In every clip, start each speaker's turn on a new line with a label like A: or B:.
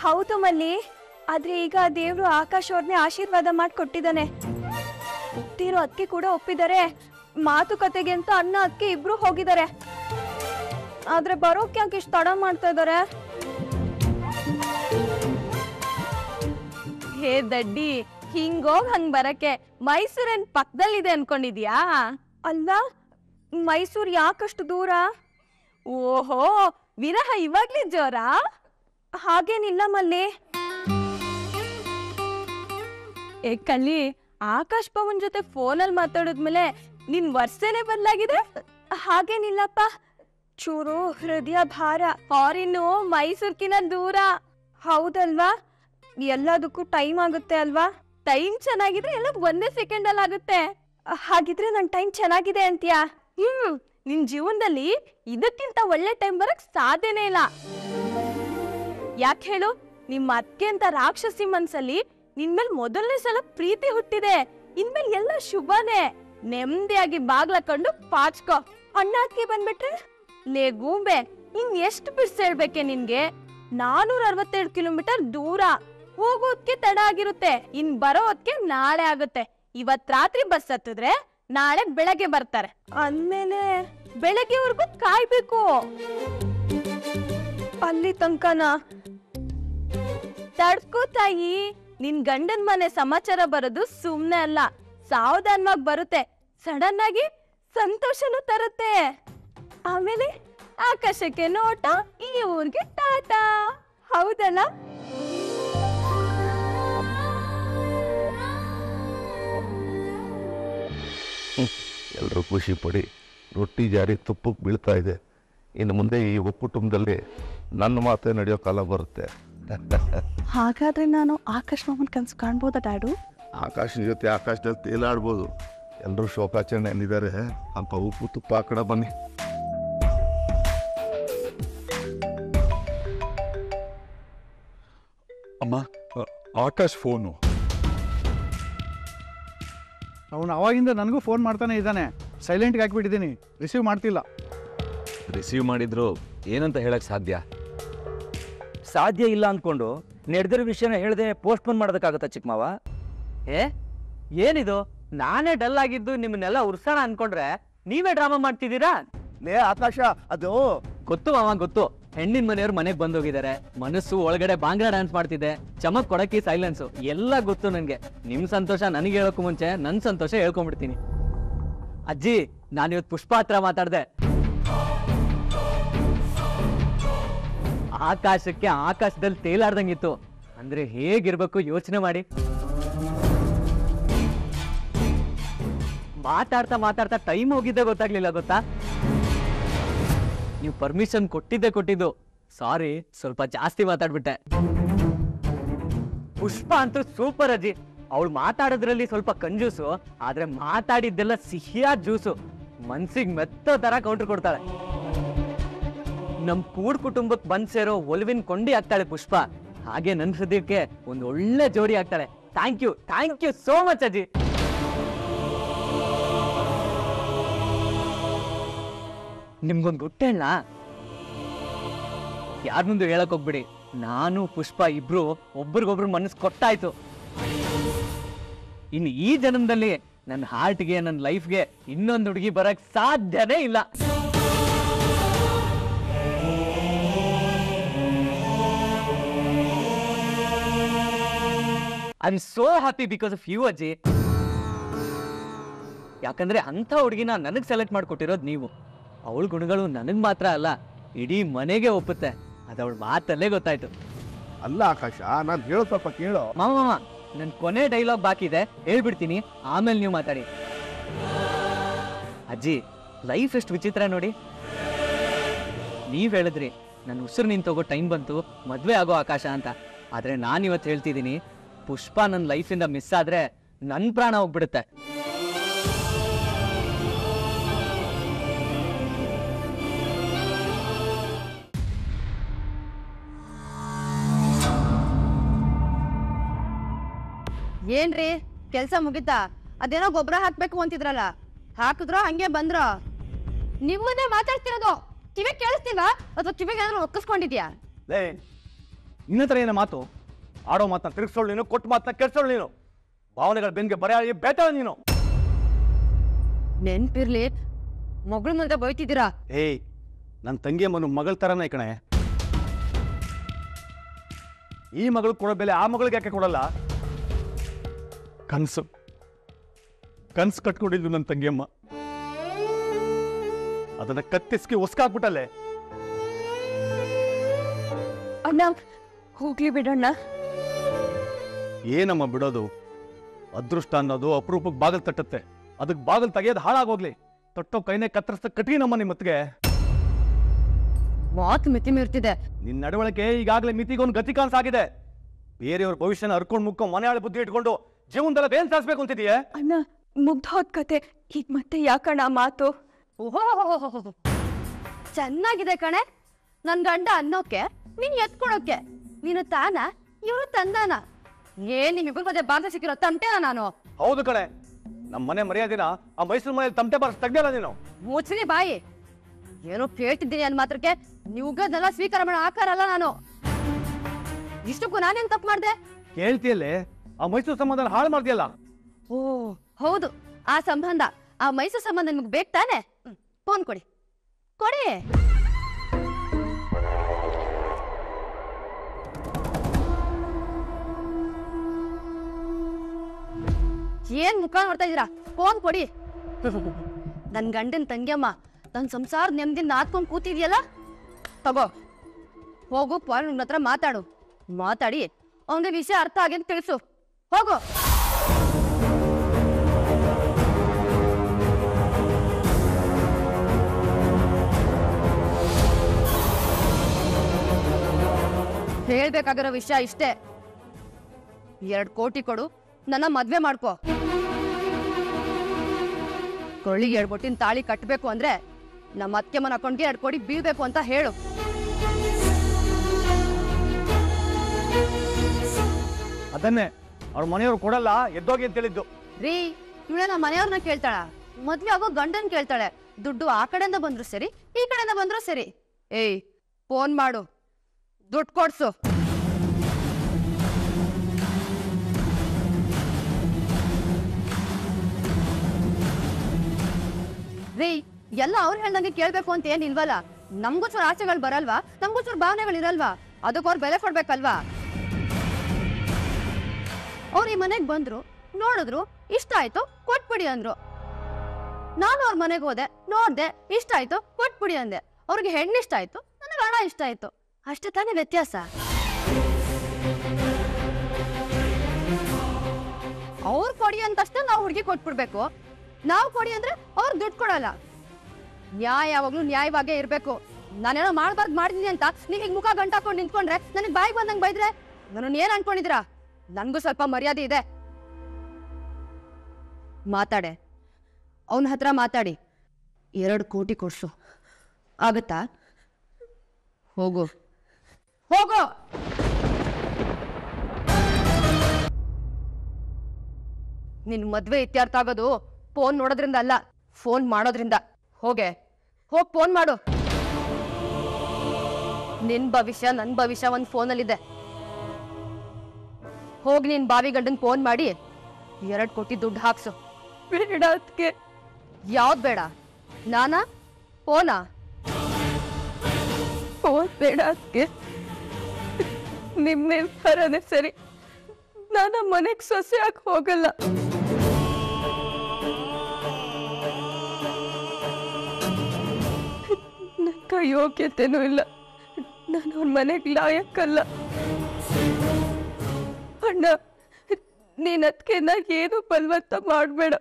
A: ಹೌದು ಮಲ್ಲಿ ಆದ್ರೆ ಈಗ ದೇವ್ರು ಆಕಾಶ್ ಅವ್ರನ್ನೇ ಆಶೀರ್ವಾದ ಮಾಡಿ ಕೊಟ್ಟಿದ್ದಾನೆ ಹುಟ್ಟಿರೋ ಅಕ್ಕಿ ಕೂಡ ಒಪ್ಪಿದ್ದಾರೆ ಮಾತುಕತೆಗೆ ಅಂತ ಅಣ್ಣ ಅಕ್ಕಿ ಇಬ್ರು ಹೋಗಿದ್ದಾರೆ ಆದ್ರೆ ಬರೋಕ್ ಯಾಕೆ ಇಷ್ಟು ತಡ ಮಾಡ್ತಾ ಇದ್ದಾರೆ
B: ಹೇ ದಡ್ಡಿ ಹಿಂಗೋಗ್ ಹಂಗ್ ಬರಕ್ಕೆ ಮೈಸೂರೇನ್ ಪಕ್ಕದಲ್ಲಿದೆ ಅನ್ಕೊಂಡಿದ್ಯಾ
A: ಅಲ್ಲ ಮೈಸೂರು ಯಾಕಷ್ಟು ದೂರ
B: ಓಹೋ ವಿರಹ ಇವಾಗ್ಲೇ ಜೋರಾ
A: ಹಾಗೇನಿಲ್ಲ ಮಲ್ಲಿ
B: ಏ ಕಲ್ಲಿ ಆಕಾಶ್ ಪವನ್ ಜೊತೆ ಫೋನಲ್ಲಿ ಮಾತಾಡಿದ್ಮೇಲೆ ನಿನ್ ವರ್ಷನೇ ಬದಲಾಗಿದೆ
A: ಹಾಗೇನಿಲ್ಲಪ್ಪ ಚೂರು ಹೃದಯ ಭಾರ
B: ಫಾರಿನ್ನು ಮೈಸೂರ್ಕಿನ ದೂರ
A: ಹೌದಲ್ವಾ ಎಲ್ಲದಕ್ಕೂ ಟೈಮ್ ಆಗುತ್ತೆ ಅಲ್ವಾ
B: ಟೈಮ್ ಚೆನ್ನಾಗಿದ್ರೆ ಎಲ್ಲ ಒಂದೇ ಸೆಕೆಂಡ್ ಅಲ್ಲಿ ಆಗುತ್ತೆ
A: ಹಾಗಿದ್ರೆ ನನ್ನ ಟೈಮ್ ಚೆನ್ನಾಗಿದೆ ಅಂತ್ಯಾ
B: ಹ್ಮ್ ನಿನ್ ಜೀವನದಲ್ಲಿ ಇದಕ್ಕಿಂತ ಒಳ್ಳೆ ಟೈಮ್ ಬರಕ್ ಸಾಧ್ಯನೇ ಇಲ್ಲ ಯಾಕೆ ಹೇಳು ನಿಮ್ಮ ಅತ್ತೆ ಅಂತ ರಾಕ್ಷಸಿ ಮನ್ಸಲ್ಲಿ ನಿನ್ಮೇಲ್ ಮೊದಲನೇ ಸಲ ಪ್ರೀತಿ ಹುಟ್ಟಿದೆ ಇನ್ಮೇಲೆ ಎಲ್ಲ ಶುಭನೇ ನೆಮ್ಮದಿಯಾಗಿ ಬಾಗ್ಲಕೊಂಡು ಪಾಚ್ಕೋ
A: ಅಣ್ಣ ಅಕ್ಕಿ ಬಂದ್ಬಿಟ್ರೆ
B: ಲೇ ಗೂಂಬೆ ಇನ್ ಎಷ್ಟು ಬಿಡ್ಸ್ ಹೇಳ್ಬೇಕೆ ನಿನ್ಗೆ ನಾನೂರ ಅರವತ್ತೆರಡು ಕಿಲೋಮೀಟರ್ ದೂರ ಹೋಗೋದ್ಕೆ ತಡ ಆಗಿರುತ್ತೆ ಇನ್ ಬರೋ ಹೊತ್ಗೆ ನಾಳೆ ಆಗುತ್ತೆ ಇವತ್ ರಾತ್ರಿ ಬಸ್ ಹತ್ತಿದ್ರೆ ನಾಳೆ ಬೆಳಗ್ಗೆ ಬರ್ತಾರೆ
A: ಅಂದ್ಮೇಲೆ
B: ಬೆಳಗ್ಗೆವರೆಗೂ ಕಾಯ್ಬೇಕು
A: ಅಲ್ಲಿ ತನಕನ
B: ತಡ್ಕೋ ತಾಯಿ ನಿನ್ ಗಂಡನ್ ಮನೆ ಸಮಾಚಾರ ಬರೋದು ಸುಮ್ನೆ ಅಲ್ಲ ಸಾವಧಾನವಾಗಿ ಬರುತ್ತೆ ಸಡನ್ ಆಗಿ ಸಂತೋಷನೂ ತರುತ್ತೆ ಆಮೇಲೆ ಆಕಾಶಕ್ಕೆ ನೋಟ ಈ ಊರ್ಗೆ ಟಾಟಾ
A: ಹೌದಲ್ಲ
C: ಎಲ್ಲರೂ ಖುಷಿ ಪಡಿ ರೊಟ್ಟಿ ಜಾರಿ ತುಪ್ಪಕ್ಕೆ ಬೀಳ್ತಾ ಇದೆ ಇನ್ನು ಮುಂದೆ ಈ ಒಕ್ಕುಟುಂಬದಲ್ಲಿ ನನ್ನ ಮಾತೇ ನಡೆಯೋ ಕಾಲ ಬರುತ್ತೆ
D: ಹಾಗಾದ್ರೆ ನಾನು ಆಕಾಶ್ ಮಾಮನ್ ಕನ್ಸು ಕಾಣ್ಬೋದಾ ಡ್ಯಾಡು
C: ಆಕಾಶನ ಜೊತೆ ಆಕಾಶದಲ್ಲಿ ತೇಲಾಡ್ಬೋದು ಎಲ್ಲರೂ ಶೋಕಾಚರಣೆ ಅಂದಿದ್ದಾರೆ ಅಪ್ಪ ಉಪ್ಪು ತುಪ್ಪ ಹಾಕಡ ಬನ್ನಿ
E: ಅಮ್ಮ ಅ, ಆಕಾಶ್ ಫೋನು
F: ಅವನು ಅವಾಗಿಂದ ನನಗೂ ಫೋನ್ ಮಾಡ್ತಾನೆ ಇದ್ದಾನೆ ಸೈಲೆಂಟ್ಗೆ ಹಾಕ್ಬಿಟ್ಟಿದ್ದೀನಿ ರಿಸೀವ್ ಮಾಡ್ತಿಲ್ಲ
G: ರಿಸೀವ್ ಮಾಡಿದ್ರು ಏನಂತ ಹೇಳಕ್ ಸಾಧ್ಯ
H: ಸಾಧ್ಯ ಇಲ್ಲ ಅಂದ್ಕೊಂಡು ನಡೆದಿರೋ ವಿಷಯನ ಹೇಳ್ದೆ ಪೋಸ್ಟ್ಪೋನ್ ಮಾಡೋದಕ್ಕಾಗತ್ತಾ ಚಿಕ್ಕ ಮಾವ
I: ಏ ಏನಿದು ನಾನೇ ಡಲ್ ಆಗಿದ್ದು ನಿಮ್ಮನ್ನೆಲ್ಲ ಉರ್ಸೋಣ ಅನ್ಕೊಂಡ್ರೆ ನೀವೇ ಡ್ರಾಮಾ ಮಾಡ್ತಿದ್ದೀರಾ
F: ಲೇ ಆಕಾಶ ಅದು
I: ಗೊತ್ತು ಮಾವ ಗೊತ್ತು ಹೆಣ್ಣಿನ ಮನೆಯವ್ರು ಮನೆಗೆ ಬಂದೋಗಿದ್ದಾರೆ ಮನಸ್ಸು ಒಳಗಡೆ ಬಾಂಗ್ರಾ ಡ್ಯಾನ್ಸ್ ಮಾಡ್ತಿದೆ ಚಮಕ್ ಕೊಡಕ್ಕೆ ಸೈಲೆನ್ಸು ಎಲ್ಲ ಗೊತ್ತು ನನಗೆ ನಿಮ್ ಸಂತೋಷ ನನಗೆ ಹೇಳೋಕ್ಕೂ ಮುಂಚೆ ನನ್ನ ಸಂತೋಷ ಹೇಳ್ಕೊಂಡ್ಬಿಡ್ತೀನಿ ಅಜ್ಜಿ ನಾನಿವತ್ತು ಪುಷ್ಪ ಹತ್ರ ಮಾತಾಡ್ದೆ ಆಕಾಶಕ್ಕೆ ಆಕಾಶದಲ್ಲಿ ತೇಲಾಡ್ದಂಗಿತ್ತು ಅಂದ್ರೆ ಹೇಗಿರ್ಬೇಕು ಯೋಚನೆ ಮಾಡಿ ಮಾತಾಡ್ತಾ ಮಾತಾಡ್ತಾ ಟೈಮ್ ಹೋಗಿದ್ದೆ ಗೊತ್ತಾಗ್ಲಿಲ್ಲ ಗೊತ್ತಾ ನೀವು ಪರ್ಮಿಷನ್ ಕೊಟ್ಟಿದ್ದೆ ಕೊಟ್ಟಿದ್ದು ಸಾರಿ ಸ್ವಲ್ಪ ಜಾಸ್ತಿ ಮಾತಾಡ್ಬಿಟ್ಟೆ ಪುಷ್ಪ ಅಂತೂ ಸೂಪರ್ ಅಜ್ಜಿ ಅವಳು ಮಾತಾಡೋದ್ರಲ್ಲಿ ಸ್ವಲ್ಪ ಕಂಜೂಸು ಆದ್ರೆ ಮಾತಾಡಿದ್ದೆಲ್ಲ ಸಿಹಿಯಾದ ಜ್ಯೂಸು ಮನ್ಸಿಗೆ ಮೆತ್ತೋ ತರ ಕೌಂಟರ್ ಕೊಡ್ತಾಳೆ ನಮ್ ಕೂಡ್ ಕುಟುಂಬಕ್ಕೆ ಬಂದ್ ಸೇರೋ ಒಲವಿನ ಕೊಂಡಿ ಆಗ್ತಾಳೆ ಪುಷ್ಪ ಹಾಗೆ ನನ್ ಹೃದಯಕ್ಕೆ ಒಂದು ಒಳ್ಳೆ ಜೋಡಿ ಆಗ್ತಾಳೆ thank you thank you so much ಅಜ್ಜಿ ನಿಮ್ಗೊಂದು ಗುಟ್ಟೆ ಹೇಳ ಯಾರ ಮುಂದೆ ಹೇಳಕ್ ಹೋಗ್ಬಿಡಿ ನಾನು ಪುಷ್ಪ ಇಬ್ರು ಒಬ್ರಿಗೊಬ್ರು ಮನಸ್ಸು ಕೊಟ್ಟಾಯ್ತು ಇನ್ನು ಈ ಜನ್ಮದಲ್ಲಿ ನನ್ನ ಹಾರ್ಟ್ಗೆ ನನ್ನ ಲೈಫ್ಗೆ ಇನ್ನೊಂದು ಹುಡುಗಿ ಬರಕ್ ಸಾಧ್ಯನೇ ಇಲ್ಲ I am so happy because of you ಅಜ್ಜಿ ಯಾಕಂದ್ರೆ ಅಂಥ ಹುಡುಗಿನ ನನಗೆ ಸೆಲೆಕ್ಟ್ ಮಾಡಿಕೊಟ್ಟಿರೋದು ನೀವು ಅವಳ ಗುಣಗಳು ನನಗೆ ಮಾತ್ರ ಅಲ್ಲ ಇಡೀ ಮನೆಗೆ ಒಪ್ಪುತ್ತೆ ಅದು ಅವಳ ಮಾತಲ್ಲೇ ಗೊತ್ತಾಯ್ತು
C: ಅಲ್ಲ ಆಕಾಶ ನಾನು ಹೇಳೋ ಸ್ವಲ್ಪ ಕೇಳೋ
I: ಮಾಮ ಮಾಮ ನನ್ನ ಕೊನೆ ಡೈಲಾಗ್ ಬಾಕಿ ಇದೆ ಹೇಳ್ಬಿಡ್ತೀನಿ ಆಮೇಲೆ ನೀವು ಮಾತಾಡಿ ಅಜ್ಜಿ ಲೈಫ್ ಎಷ್ಟು ವಿಚಿತ್ರ ನೋಡಿ ನೀವ್ ಹೇಳಿದ್ರಿ ನನ್ನ ಉಸಿರು ನಿನ್ ತಗೋ ಟೈಮ್ ಬಂತು ಮದ್ವೆ ಆಗೋ ಆಕಾಶ ಅಂತ ಆದ್ರೆ ನಾನು ಇವತ್ತು ಹೇಳ್ತಿದ್ದೀನಿ ಪುಷ್ಪ ನನ್ನ ಲೈಫಿಂದ ಮಿಸ್ ಆದ್ರೆ ನನ್ನ ಪ್ರಾಣ ಹೋಗ್ಬಿಡುತ್ತೆ
J: ಏನ್ರಿ ಕೆಲ್ಸ ಮುಗಿತಾ ಅದೇನೋ ಗೊಬ್ಬರ ಹಾಕ್ಬೇಕು ಅಂತಿದ್ರಲ್ಲ ಹಾಕಿದ್ರೋ ಹಂಗೆ ಬಂದ್ರೋ ನಿಮ್ಮನ್ನೇ ಮಾತಾಡ್ತಿರೋದು ಕಿವಿ ಕೇಳಿಸ್ತಿಲ್ವಾ ಅಥವಾ ಕಿವಿಗೆ ಏನಾದ್ರು ಒಕ್ಕಿಸ್ಕೊಂಡಿದ್ಯಾ
F: ಲೇ ನಿನ್ನ ಹತ್ರ ಏನ ಮಾತು ಆಡೋ ಮಾತನ್ನ ತಿರ್ಗಿಸೋಳು ನೀನು ಕೊಟ್ಟು ಮಾತನ್ನ ಕೆಡ್ಸೋಳು ನೀನು ಭಾವನೆಗಳ ಬೆನ್ಗೆ ಬರೆಯಾಗಿ ಬೇತಾಳ ನೀನು
J: ನೆನ್ಪಿರ್ಲಿ ಮಗಳ ಮುಂದೆ ಬೈತಿದ್ದೀರಾ
F: ಏಯ್ ನನ್ನ ತಂಗಿ ಮನು ಮಗಳ ಥರನೇ ಕಣೆ ಈ ಮಗಳು ಕೊಡೋ ಬೆಲೆ ಆ ಮಗಳಿಗೆ ಯಾಕೆ ಕೊಡಲ್ಲ ಕನ್ಸು ಕನ್ಸು ಕಟ್ಕೊಂಡಿದ್ದು ನನ್ನ ತಂಗಿಯಮ್ಮ ಅದನ್ನ ಕತ್ತಿಸ್ಕಿ ಒಸ್ಕಾಕ್ಬಿಟ್ಟಲ್ಲೇ
A: ಅಣ್ಣ ಹೋಗ್ಲಿ ಬಿಡಣ್ಣ
F: ಏನಮ್ಮ ಬಿಡೋದು ಅದೃಷ್ಟ ಅನ್ನೋದು ಅಪರೂಪಕ್ಕೆ ಬಾಗಿಲು ತಟ್ಟತ್ತೆ ಅದಕ್ಕೆ ಬಾಗಿಲು ತೆಗೆಯೋದು ಹಾಳಾಗೋಗ್ಲಿ ತೊಟ್ಟೋ ಕೈನೇ ಕತ್ತರಿಸ್ದ ಕಠಿಣಮ್ಮ ನಿಮ್ಮ ಮತ್ತಿಗೆ
J: ಮಾತು ಮಿತಿ ಮೀರ್ತಿದೆ
F: ನಿನ್ನ ನಡವಳಿಕೆ ಈಗಾಗಲೇ ಮಿತಿಗೊಂದು ಗತಿ ಕಾಣಿಸಾಗಿದೆ ಬೇರೆಯವ್ರ ಭವಿಷ್ಯನ ಹರ್ಕೊಂಡು ಮುಕ್ಕೊಂಡು ಮನೆ ಬುದ್ಧಿ ಇಟ್ಕೊಂಡು ಜೀವನದಲ್ಲಿ ಏನ್ ಸಾಧಿಸ್ಬೇಕು ಅಂತಿದೀಯೇ
A: ಅಣ್ಣ ಮುಗ್ದು ಹೋದ್ ಕತೆ ಈಗ ಮತ್ತೆ ಯಾಕಣ್ಣ ಆ ಮಾತು
J: ಓಹೋ ಚೆನ್ನಾಗಿದೆ ಕಣೆ ನನ್ ಗಂಡ ಅನ್ನೋಕೆ ನೀನ್ ಎತ್ಕೊಳೋಕೆ ನೀನು ತಾನ ಇವರು ತಂದಾನ ಏನ್ ನಿಮ್ಮಿಬ್ಬರ ಮಧ್ಯೆ ಬಾಂಧ ಸಿಕ್ಕಿರೋ ತಂಟೆನ ನಾನು
F: ಹೌದು ಕಣೆ ನಮ್ಮ ಮನೆ ಮರ್ಯಾದಿನ ಆ ಮೈಸೂರು ಮನೇಲಿ ತಮಟೆ ಬಾರ್ಸ್ ತೆಗ್ದಿಲ್ಲ ನೀನು
J: ಮುಚ್ಚಿನಿ ಬಾಯಿ ಏನೋ ಕೇಳ್ತಿದ್ದೀನಿ ಅನ್ ಮಾತ್ರಕ್ಕೆ ನೀವುಗದೆಲ್ಲ ಸ್ವೀಕಾರ ಮಾಡೋ ಆಕಾರ ಅಲ್ಲ ನಾನು ಇಷ್ಟಕ್ಕೂ ನಾನೇನ್ ತಪ್ಪು ಮಾಡ್ದೆ
F: ಕೇಳ್ತಿಯಲ್ಲೇ ಆ ಮೈಸೂರು ಸಂಬಂಧ ಹಾಳು ಮಾಡ್ದಿಯಲ್ಲ
J: ಓ ಹೌದು ಆ ಸಂಬಂಧ ಆ ಮೈಸೂರು ಸಂಬಂಧ ನಿಮ್ಗೆ ಬೇಕು ತಾನೆ ಫೋನ್ ಕೊಡಿ ಕೊಡಿ ಏನ್ ಮುಖ ನೋಡ್ತಾ ಇದೀರಾ ಫೋನ್ ಕೊಡಿ ನನ್ ಗಂಡನ್ ತಂಗಿಯಮ್ಮ ನನ್ ಸಂಸಾರ ನೆಮ್ಮದಿ ನಾದ್ಕೊಂಡ್ ಕೂತಿದ್ಯಲ್ಲ ತಗೋ ಹೋಗು ಫೋನ್ ಹತ್ರ ಮಾತಾಡು ಮಾತಾಡಿ ಅವನಿಗೆ ವಿಷಯ ಅರ್ಥ ಆಗಿ ತಿಳಿಸು ಹೋಗು ಹೇಳ್ಬೇಕಾಗಿರೋ ವಿಷಯ ಇಷ್ಟೇ ಎರಡ್ ಕೋಟಿ ಕೊಡು ನನ್ನ ಮದ್ವೆ ಮಾಡ್ಕೋ ಕೊಳ್ಳಿಗೆ ಎರಡ್ ಬೊಟ್ಟಿನ ತಾಳಿ ಕಟ್ಟಬೇಕು ಅಂದ್ರೆ ನಮ್ಮ ಅತ್ತೆ ಮನ ಅಕೌಂಟ್ಗೆ ಎರಡ್ ಕೋಟಿ ಬೀಳ್ಬೇಕು ಅಂತ ಹೇಳು
F: ಅದನ್ನೇ ಅವ್ರ ಮನೆಯವ್ರು ಕೊಡಲ್ಲ ಎದ್ದೋಗಿ ಅಂತ ಹೇಳಿದ್ದು
J: ರೀ ಇವಳೆ ನಮ್ಮ ಮನೆಯವ್ರನ್ನ ಕೇಳ್ತಾಳ ಮದ್ವೆ ಆಗೋ ಗಂಡನ್ ಕೇಳ್ತಾಳೆ ದುಡ್ಡು ಆ ಕಡೆಯಿಂದ ಬಂದ್ರು ಸರಿ ಈ ಕಡೆಯಿಂದ ಬಂದ್ರು ಸರಿ ಏಯ್ ಫೋನ್ ಮಾಡು ದುಡ್ಡು ಕೊಡ್ಸು ರೀ ಎಲ್ಲ ಅವ್ರು ಹೇಳ್ದಂಗೆ ಕೇಳ್ಬೇಕು ಅಂತ ಏನಿಲ್ವಲ್ಲ ನಮ್ಗೂ ಚೂರು ಆಸೆಗಳು ಬರಲ್ವಾ ನಮ್ಗೂ ಚೂರು ಭಾವನೆಗಳು ಇರಲ್ವಾ ಅದಕ್ಕೆ ಅವ್ರು ಬೆಲೆ ಕೊಡ್ಬೇಕಲ್ವಾ ಅವ್ರು ಈ ಮನೆಗ್ ಬಂದ್ರು ನೋಡಿದ್ರು ಇಷ್ಟ ಆಯ್ತು ಕೊಟ್ಬಿಡಿ ಅಂದ್ರು ನಾನು ಅವ್ರ ಮನೆಗೆ ಹೋದೆ ನೋಡ್ದೆ ಇಷ್ಟ ಆಯ್ತು ಕೊಟ್ಬಿಡಿ ಅಂದೆ ಅವ್ರಿಗೆ ಹೆಣ್ಣು ಇಷ್ಟ ಆಯ್ತು ನನಗೆ ಹಣ ಇಷ್ಟ ಆಯ್ತು ಅಷ್ಟೇ ತಾನೇ ವ್ಯತ್ಯಾಸ ಅವ್ರು ಕೊಡಿ ಅಂತಷ್ಟೇ ನಾವು ಹುಡುಗಿ ಕೊಟ್ಬಿಡ್ಬೇಕು ನಾವು ಕೊಡಿ ಅಂದ್ರೆ ಅವ್ರು ದುಡ್ಡು ಕೊಡಲ್ಲ ನ್ಯಾಯ ಯಾವಾಗ್ಲೂ ನ್ಯಾಯವಾಗೇ ಇರ್ಬೇಕು ನಾನೇನೋ ಮಾಡ್ಬಾರ್ದು ಮಾಡಿದೀನಿ ಅಂತ ನೀವ್ ಈಗ ಮುಖ ಗಂಟಾಕೊಂಡು ನಿಂತ್ಕೊಂಡ್ರೆ ನನಗೆ ಬಾಯಿಗೆ ಬಂದಂಗೆ ಬೈದ್ರೆ ನನ್ನ ಏನ್ ಅನ್ಕೊಂಡಿದ್ದೀರಾ ನನ್ಗೂ ಸ್ವಲ್ಪ ಮರ್ಯಾದೆ ಇದೆ ಮಾತಾಡೆ ಅವನ ಹತ್ರ ಮಾತಾಡಿ ಎರಡು ಕೋಟಿ ಕೊಡ್ಸು ಆಗತ್ತಾ ಹೋಗು ಹೋಗು ನಿನ್ ಮದ್ವೆ ಇತ್ಯರ್ಥ ಆಗೋದು ಫೋನ್ ನೋಡೋದ್ರಿಂದ ಅಲ್ಲ ಫೋನ್ ಮಾಡೋದ್ರಿಂದ ಹೋಗೆ ಹೋಗ್ ಫೋನ್ ಮಾಡು ನಿನ್ ಭವಿಷ್ಯ ನನ್ ಭವಿಷ್ಯ ಒಂದ್ ಫೋನಲ್ಲಿದೆ ಹೋಗಿ ನಿನ್ ಬಾವಿ ಗಂಡನ್ ಫೋನ್ ಮಾಡಿ ಎರಡ್ ಕೋಟಿ ದುಡ್ಡು ಹಾಕ್ಸು
A: ಬೇಡ ಅದಕ್ಕೆ
J: ಯಾವ್ದ್ ಬೇಡ ನಾನಾ ಫೋನಾ
A: ಹೋದ್ ಬೇಡ ಅದಕ್ಕೆ ನಿಮ್ಮ ನಿರ್ಧಾರನೇ ಸರಿ ನಾನು ಮನೆಗೆ ಸೊಸೆ ಆಗಿ ಹೋಗಲ್ಲ ನನ್ನ ಯೋಗ್ಯತೆನೂ ಇಲ್ಲ ನಾನು ಅವ್ರ ಮನೆಗೆ ಲಾಯಕ್ಕಲ್ಲ ಅಣ್ಣ ನೀನ್ ಅದಕ್ಕೆ ಏನು ಬಲವಂತ ಮಾಡಬೇಡ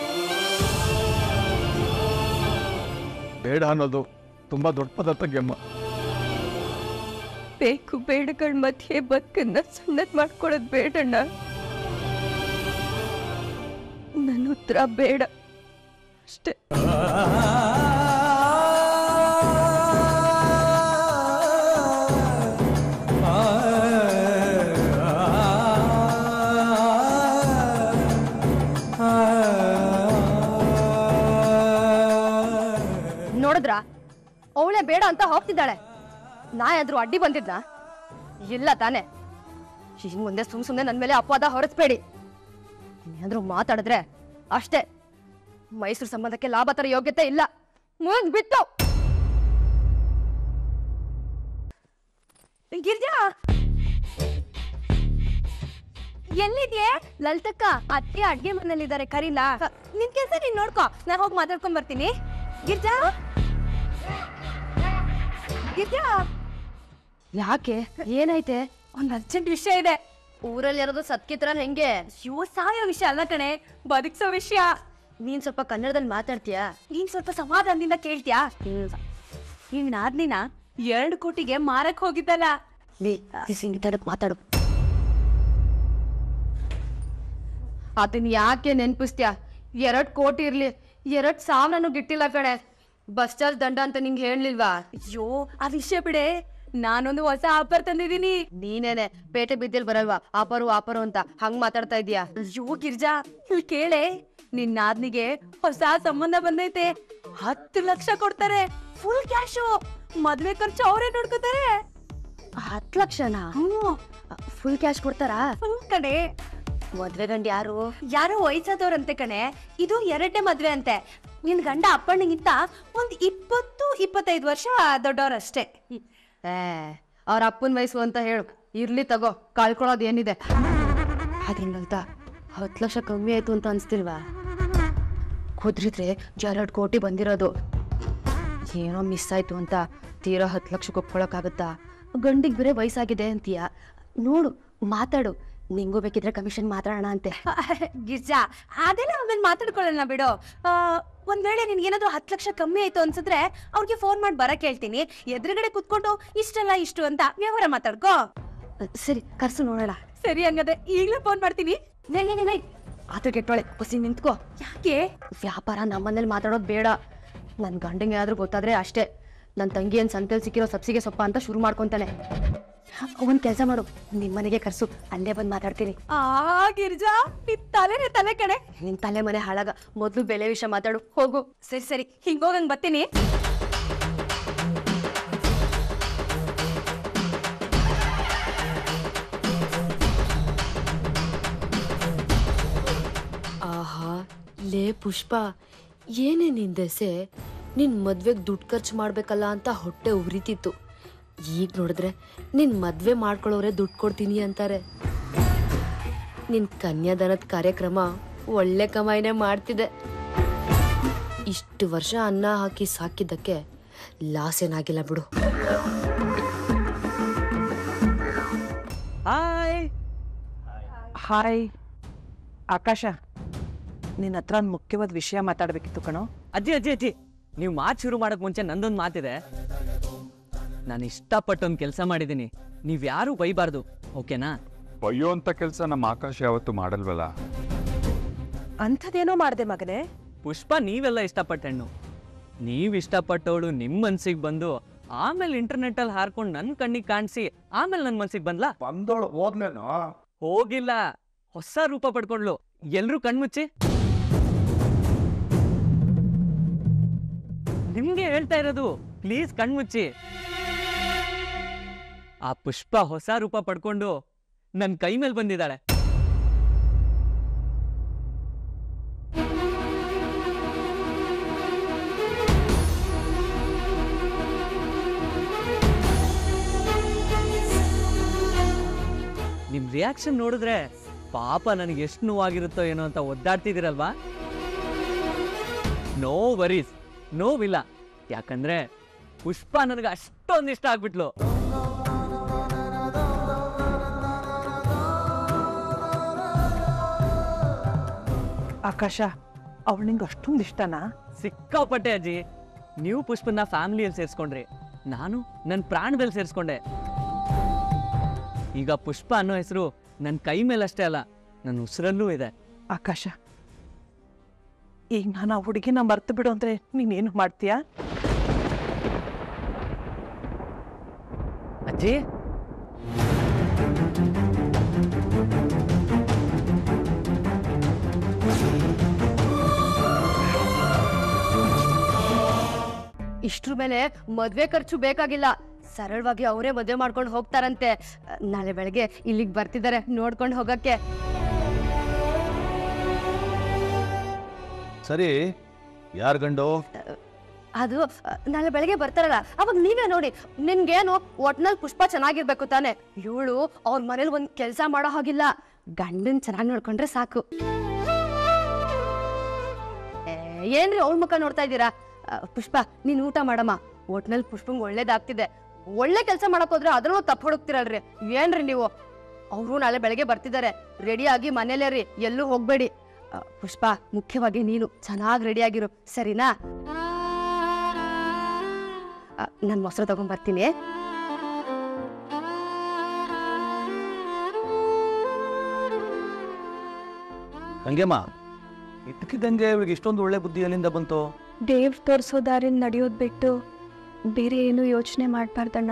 F: ಬೇಡ ಅನ್ನೋದು ತುಂಬಾ ದೊಡ್ಡ ಪದ ತಂಗಿಯಮ್ಮ
A: ಬೇಕು ಬೇಡಗಳ ಮಧ್ಯೆ ಬದುಕನ್ನ ಸಣ್ಣದ್ ಮಾಡ್ಕೊಳ್ಳೋದು ಬೇಡಣ್ಣ ನನ್ನ ಉತ್ತರ ಬೇಡ ಅಷ್ಟೇ
J: ನೋಡಿದ್ರ ಅವಳೆ ಬೇಡ ಅಂತ ಹೋಗ್ತಿದ್ದಾಳೆ ನಾ ಯಾದ್ರು ಅಡ್ಡಿ ಬಂದಿದ್ನ ಇಲ್ಲ ತಾನೆ ಇನ್ ಮುಂದೆ ಸುಮ್ ಸುಮ್ನೆ ನನ್ ಮೇಲೆ ಅಪವಾದ ಹೊರಸ್ಬೇಡಿ ಏನಾದ್ರೂ ಮಾತಾಡಿದ್ರೆ ಅಷ್ಟೇ ಮೈಸೂರು ಸಂಬಂಧಕ್ಕೆ ಲಾಭ ತರ ಯೋಗ್ಯತೆ ಇಲ್ಲ ಮುಗಿದ್ ಬಿಟ್ಟು
A: ಗಿರ್ಜಾ ಎಲ್ಲಿದ್ಯೆ ಲಲಿತಕ್ಕ ಅತ್ತೆ ಅಡ್ಗೆ ಮನೇಲಿದ್ದಾರೆ ಕರೀಲಾ ನಿನ್ ಕೆಲ್ಸ ನೀನ್ ನೋಡ್ಕೊ ನಾನ್ ಹೋಗಿ ಮಾತಾಡ್ಕೊಂಡ್ ಬರ್ತೀನಿ ಗಿರ್ಜಾ ಗಿರ್ಜಾ
J: ಯಾಕೆ ಏನಾಯ್ತೆ
A: ಒಂದ್ ಅರ್ಜೆಂಟ್ ವಿಷಯ ಇದೆ
J: ಊರಲ್ಲಿ ಇರೋದು ಸತ್ಕಿತ್ರ ಹೆಂಗೆ
A: ಅಯ್ಯೋ ಸಾಯೋ ವಿಷಯ ಅಲ್ಲ ಕಣೆ ಬದುಕ್ಸೋ ವಿಷಯ
J: ನೀನ್ ಸ್ವಲ್ಪ ಕನ್ನಡದಲ್ಲಿ ಮಾತಾಡ್ತೀಯಾ
A: ನೀನ್ ಸ್ವಲ್ಪ ಸಮಾಧಾನದಿಂದ ಕೇಳ್ತ್ಯಾ ಈಗ ನಾದ್ನಿನ ಎರಡು ಕೋಟಿಗೆ ಮಾರಕ್ ಹೋಗಿದ್ದಲ್ಲ
J: ನೀ ಸಿಂಗಿತಾಡಕ್ ಮಾತಾಡು ಅದನ್ನ ಯಾಕೆ ನೆನ್ಪಿಸ್ತ್ಯಾ ಎರಡ್ ಕೋಟಿ ಇರ್ಲಿ ಎರಡ್ ಸಾವಿರನು ಗಿಟ್ಟಿಲ್ಲ ಕಣೆ ಬಸ್ ಚಾರ್ಜ್ ದಂಡ ಅಂತ ನಿಂಗೆ ಹೇಳ್ಲಿಲ್ವಾ
A: ಅಯ್ಯೋ ಆ ವಿಷಯ ಬಿಡೆ ನಾನೊಂದು ಹೊಸ ಆಫರ್ ತಂದಿದ್ದೀನಿ
J: ನೀನೇನೆ ಪೇಟೆ ಬಿದ್ದಿಲ್ ಬರಲ್ವಾ ಆಪರು ಆಪರು ಅಂತ ಹಂಗ್ ಮಾತಾಡ್ತಾ ಇದ್ಯಾ
A: ಅಯ್ಯೋ ಗಿರ್ಜಾ ಇಲ್ಲಿ ಕೇಳೆ ನಿನ್ ನಾದ್ನಿಗೆ ಹೊಸ ಸಂಬಂಧ ಬಂದೈತೆ ಹತ್ತು ಲಕ್ಷ ಕೊಡ್ತಾರೆ ಫುಲ್ ಕ್ಯಾಶು ಮದ್ವೆ ಖರ್ಚು ಅವರೇ ನೋಡ್ಕೋತಾರೆ
J: ಹತ್ ಲಕ್ಷನಾ ಫುಲ್ ಕ್ಯಾಶ್ ಕೊಡ್ತಾರಾ
A: ಫುಲ್ ಕಡೆ
J: ಮದ್ವೆ ಗಂಡ ಯಾರು
A: ಯಾರೋ ವಯಸ್ಸಾದವ್ರಂತೆ ಕಣೆ ಇದು ಎರಡನೇ ಮದ್ವೆ ಅಂತೆ ನಿನ್ ಗಂಡ ಅಪ್ಪಣ್ಣಗಿಂತ ಒಂದ್ ಇಪ್ಪತ್ತು ಇಪ್ಪತ್ತೈದು ವರ್ಷ ದೊಡ್ಡವ್ರಷ್ಟೇ
J: ಏ ಅವ್ರ ಅಪ್ಪನ ವಯಸ್ಸು ಅಂತ ಹೇಳು ಇರ್ಲಿ ತಗೋ ಕಳ್ಕೊಳ್ಳೋದು ಏನಿದೆ ಅದ್ರಂಗಲ್ತ ಹತ್ತು ಲಕ್ಷ ಕಮ್ಮಿ ಆಯ್ತು ಅಂತ ಅನ್ಸ್ತಿಲ್ವಾ ಕುದ್ರಿದ್ರೆ ಎರಡು ಕೋಟಿ ಬಂದಿರೋದು ಏನೋ ಮಿಸ್ ಆಯ್ತು ಅಂತ ತೀರಾ ಹತ್ತು ಲಕ್ಷಕ್ಕೆ ಒಪ್ಕೊಳಕ್ಕಾಗತ್ತಾ ಗಂಡಿಗೆ ಬೇರೆ ವಯಸ್ಸಾಗಿದೆ ಅಂತೀಯ ನೋಡು ಮಾತಾಡು ನಿಂಗೂ ಬೇಕಿದ್ರೆ ಕಮಿಷನ್ ಮಾತಾಡೋಣ ಅಂತೆ
A: ಗಿರ್ಜಾ ಅದೆಲ್ಲ ಆಮೇಲೆ ಮಾತಾಡ್ಕೊಳ್ಳೋಣ ಬಿಡು ಆ, ಒಂದ್ ವೇಳೆ ನಿನ್ಗೇನಾದ್ರೂ ಹತ್ತು ಲಕ್ಷ ಕಮ್ಮಿ ಆಯ್ತು ಅನ್ಸಿದ್ರೆ ಅವ್ರಿಗೆ ಫೋನ್ ಮಾಡಿ ಬರಕ್ ಹೇಳ್ತೀನಿ ಎದುರುಗಡೆ ಕುತ್ಕೊಂಡು ಇಷ್ಟಲ್ಲ ಇಷ್ಟು ಅಂತ ವ್ಯವಹಾರ ಮಾತಾಡ್ಕೋ
J: ಸರಿ ಕರ್ಸು ನೋಡೋಣ
A: ಸರಿ ಹಂಗಾದ್ರೆ ಈಗ್ಲೇ ಫೋನ್ ಮಾಡ್ತೀನಿ
J: ನೈ ನೈ ನೈ ಆತ ಕೆಟ್ಟೋಳೆ ಬಸ್ಸಿ ನಿಂತ್ಕೋ
A: ಯಾಕೆ
J: ವ್ಯಾಪಾರ ನಮ್ಮನೇಲಿ ಮಾತಾಡೋದು ಬೇಡ ನನ್ನ ಗಂಡಂಗೆ ಏನಾದ್ರೂ ಗೊತ್ತಾದ್ರೆ ಅಷ್ಟೇ ನನ್ನ ತಂಗಿ ಏನು ಸಂತೆಲ್ ಸಿಕ್ಕಿರೋ ಸಬ್ಸಿಗೆ ಸೊಪ್ಪ ಅಂತ ಶುರು ಮಾಡ್ಕೊಂತಾನೆ ಒಂದು ಕೆಲಸ ಮಾಡು ನಿಮ್ಮ ಮನೆಗೆ ಕರ್ಸು ಅಲ್ಲೇ ಬಂದು ಮಾತಾಡ್ತೀನಿ
A: ಆ ಗಿರ್ಜಾ ನಿನ್ ತಲೆನೇ ತಲೆ ಕಡೆ
J: ನಿನ್ನ ತಲೆ ಮನೆ ಹಾಳಾಗ ಮೊದಲು ಬೆಲೆ ವಿಷಯ ಮಾತಾಡು ಹೋಗು
A: ಸರಿ ಸರಿ ಹಿಂಗೋಗಂಗ್ ಬರ್ತೀನಿ
K: ಆಹಾ ಲೇ ಪುಷ್ಪ ಏನೇ ನಿನ್ ದೆಸೆ ನಿನ್ ಮದ್ವೆಗ್ ದುಡ್ಡು ಖರ್ಚು ಮಾಡ್ಬೇಕಲ್ಲ ಅಂತ ಹೊಟ್ಟೆ ಉರಿತಿತ್ತು ಈಗ ನೋಡಿದ್ರೆ ನಿನ್ ಮದ್ವೆ ಮಾಡ್ಕೊಳ್ಳೋರೆ ದುಡ್ಡು ಕೊಡ್ತೀನಿ ಅಂತಾರೆ ನಿನ್ ಕನ್ಯಾದಾನದ ಕಾರ್ಯಕ್ರಮ ಒಳ್ಳೆ ಕಮಾಯಿನೇ ಮಾಡ್ತಿದೆ ಇಷ್ಟು ವರ್ಷ ಅನ್ನ ಹಾಕಿ ಸಾಕಿದ್ದಕ್ಕೆ ಲಾಸ್ ಏನಾಗಿಲ್ಲ ಬಿಡು
D: ಹಾಯ್ ಹಾಯ್ ಆಕಾಶ ನಿನ್ನ ಹತ್ರ ಒಂದು ಮುಖ್ಯವಾದ ವಿಷಯ ಮಾತಾಡಬೇಕಿತ್ತು ಕಣೋ
I: ಅಜ್ಜಿ ಅಜ್ಜಿ ಅಜ್ಜಿ ನೀವು ಮಾತು ಶುರು ಮಾಡಕ್ ಮುಂಚೆ ನಂದೊಂದು ಮಾತಿದೆ ನಾನು ಇಷ್ಟಪಟ್ಟೊಂದು ಕೆಲಸ ಮಾಡಿದ್ದೀನಿ ನೀವು ಯಾರು ಬೈಬಾರ್ದು ಓಕೆನಾ
E: ಬಯ್ಯೋ ಅಂತ ಕೆಲಸ ನಮ್ಮ ಆಕಾಶ ಯಾವತ್ತೂ ಮಾಡಲ್ವಲ್ಲ
D: ಅಂಥದ್ದೇನೋ ಮಾಡಿದೆ ಮಗನೇ
I: ಪುಷ್ಪ ನೀವೆಲ್ಲ ಇಷ್ಟಪಟ್ಟ ಹೆಣ್ಣು ನೀವು ಇಷ್ಟಪಟ್ಟವಳು ನಿಮ್ಮ ಮನ್ಸಿಗೆ ಬಂದು ಆಮೇಲೆ ಇಂಟರ್ನೆಟ್ಟಲ್ಲಿ ಹಾರ್ಕೊಂಡು ನನ್ನ ಕಣ್ಣಿಗೆ ಕಾಣಿಸಿ ಆಮೇಲೆ ನನ್ನ ಮನ್ಸಿಗೆ ಬಂದ್ಲಾ
C: ಬಂದೋಳು ಹೋದ್ಲೇನೋ
I: ಹೋಗಿಲ್ಲ ಹೊಸ ರೂಪ ಪಡ್ಕೊಂಡ್ಲು ಎಲ್ರೂ ಕಣ್ಮುಚ್ಚಿ ನಿಮ್ಗೆ ಹೇಳ್ತಾ ಇರೋದು ಪ್ಲೀಸ್ ಕಣ್ಮುಚ್ಚಿ ಆ ಪುಷ್ಪ ಹೊಸ ರೂಪ ಪಡ್ಕೊಂಡು ನನ್ನ ಕೈ ಮೇಲೆ ಬಂದಿದ್ದಾಳೆ ನಿಮ್ ರಿಯಾಕ್ಷನ್ ನೋಡಿದ್ರೆ ಪಾಪ ನನಗೆ ಎಷ್ಟು ನೋವಾಗಿರುತ್ತೋ ಏನೋ ಅಂತ ಒದ್ದಾಡ್ತಿದ್ದೀರಲ್ವಾ ನೋ ವರೀಸ್ ನೋವಿಲ್ಲ ಯಾಕಂದ್ರೆ ಪುಷ್ಪ ನನಗೆ ಅಷ್ಟೊಂದು ಇಷ್ಟ ಆಗ್ಬಿಟ್ಲು
D: ಆಕಾಶ ಅವಳು ನಿಂಗೆ ಅಷ್ಟೊಂದು ಇಷ್ಟನಾ
I: ಸಿಕ್ಕಾಪಟ್ಟೆ ಅಜ್ಜಿ ನೀವು ಪುಷ್ಪನ ಫ್ಯಾಮಿಲಿಯಲ್ಲಿ ಸೇರಿಸ್ಕೊಂಡ್ರಿ ನಾನು ನನ್ನ ಪ್ರಾಣದಲ್ಲಿ ಸೇರಿಸ್ಕೊಂಡೆ ಈಗ ಪುಷ್ಪ ಅನ್ನೋ ಹೆಸರು ನನ್ನ ಕೈ ಮೇಲಷ್ಟೇ ಅಲ್ಲ ನನ್ನ ಉಸಿರಲ್ಲೂ ಇದೆ
D: ಆಕಾಶ ಈಗ ನಾನು ಆ ಹುಡುಗಿನ ಮರ್ತು ಬಿಡು ಅಂದ್ರೆ ನೀನೇನು ಮಾಡ್ತೀಯಾ
I: ಅಜ್ಜಿ
J: ಇಷ್ಟ್ರ ಮೇಲೆ ಮದ್ವೆ ಖರ್ಚು ಬೇಕಾಗಿಲ್ಲ ಸರಳವಾಗಿ ಅವರೇ ಮದುವೆ ಮಾಡ್ಕೊಂಡು ಹೋಗ್ತಾರಂತೆ ಆ, ನಾಳೆ ಬೆಳಗ್ಗೆ ಇಲ್ಲಿಗೆ ಬರ್ತಿದ್ದಾರೆ ನೋಡ್ಕೊಂಡು ಹೋಗಕ್ಕೆ
F: ಸರಿ ಯಾರ್ ಗಂಡು
J: ಅದು ಆ, ನಾಳೆ ಬೆಳಗ್ಗೆ ಬರ್ತಾರಲ್ಲ ಅವಾಗ ನೀವೇ ನೋಡಿ ನಿನ್ಗೇನು ಒಟ್ನಲ್ಲಿ ಪುಷ್ಪ ಚೆನ್ನಾಗಿರ್ಬೇಕು ತಾನೆ ಇವಳು ಅವ್ರ ಮನೇಲಿ ಒಂದ್ ಕೆಲ್ಸ ಮಾಡೋ ಹಾಗಿಲ್ಲ ಗಂಡನ್ ಚೆನ್ನಾಗಿ ನೋಡ್ಕೊಂಡ್ರೆ ಸಾಕು ಏ, ಏನ್ರಿ ಅವಳ ಮುಖ ನೋಡ್ತಾ ಇದ್ದೀರಾ ಆ, ಪುಷ್ಪ ನೀನ್ ಊಟ ಮಾಡಮ್ಮ ಒಟ್ನಲ್ಲಿ ಪುಷ್ಪಂಗ್ ಒಳ್ಳೇದಾಗ್ತಿದೆ ಒಳ್ಳೆ ಕೆಲಸ ಮಾಡಕ್ ಹೋದ್ರೆ ಅದನ್ನು ತಪ್ಪು ಹುಡುಕ್ತಿರಲ್ರಿ ಏನ್ರಿ ನೀವು ಅವರು ನಾಳೆ ಬೆಳಗ್ಗೆ ಬರ್ತಿದ್ದಾರೆ ರೆಡಿಯಾಗಿ ಮನೇಲೇ ರೀ ಎಲ್ಲೂ ಹೋಗ್ಬೇಡಿ ಆ, ಪುಷ್ಪ ಮುಖ್ಯವಾಗಿ ನೀನು ಚೆನ್ನಾಗಿ ರೆಡಿಯಾಗಿರು ಸರಿನಾ ನಾನು ಮೊಸರು ತಗೊಂಡ್ ಬರ್ತೀನಿ
F: ಹಂಗೆಮ್ಮ ಇದ್ದಕ್ಕಿದ್ದಂಗೆ ಇವ್ರಿಗೆ ಇಷ್ಟೊಂದು ಒಳ್ಳೆ ಬುದ್ಧಿ ಎಲ್ಲಿಂದ ಬಂತು
A: ದೇವ್ರು ತೋರಿಸೋ ದಾರಿನ ನಡೆಯೋದು ಬಿಟ್ಟು ಬೇರೆ ಏನು ಯೋಚನೆ ಮಾಡಬಾರ್ದಣ್ಣ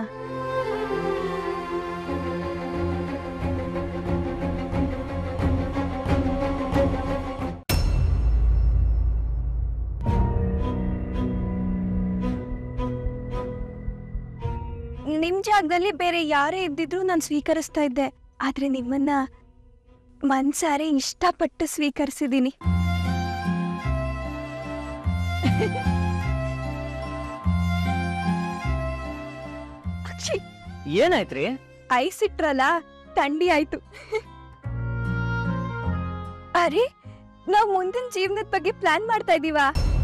A: ನಿಮ್ ಜಾಗದಲ್ಲಿ ಬೇರೆ ಯಾರೇ ಇದ್ದಿದ್ರು ನಾನು ಸ್ವೀಕರಿಸ್ತಾ ಇದ್ದೆ ಆದ್ರೆ ನಿಮ್ಮನ್ನ ಮನ್ಸಾರೆ ಇಷ್ಟಪಟ್ಟು ಸ್ವೀಕರಿಸಿದ್ದೀನಿ ಅಕ್ಷಿ
I: ಏನಾಯ್ತ್ರಿ
A: ಐಸ್ ಇಟ್ರಲ್ಲ ಥಂಡಿ ಆಯ್ತು ಅರೆ ನಾವ್ ಮುಂದಿನ ಜೀವನದ ಬಗ್ಗೆ ಪ್ಲಾನ್ ಮಾಡ್ತಾ ಇದೀವಾ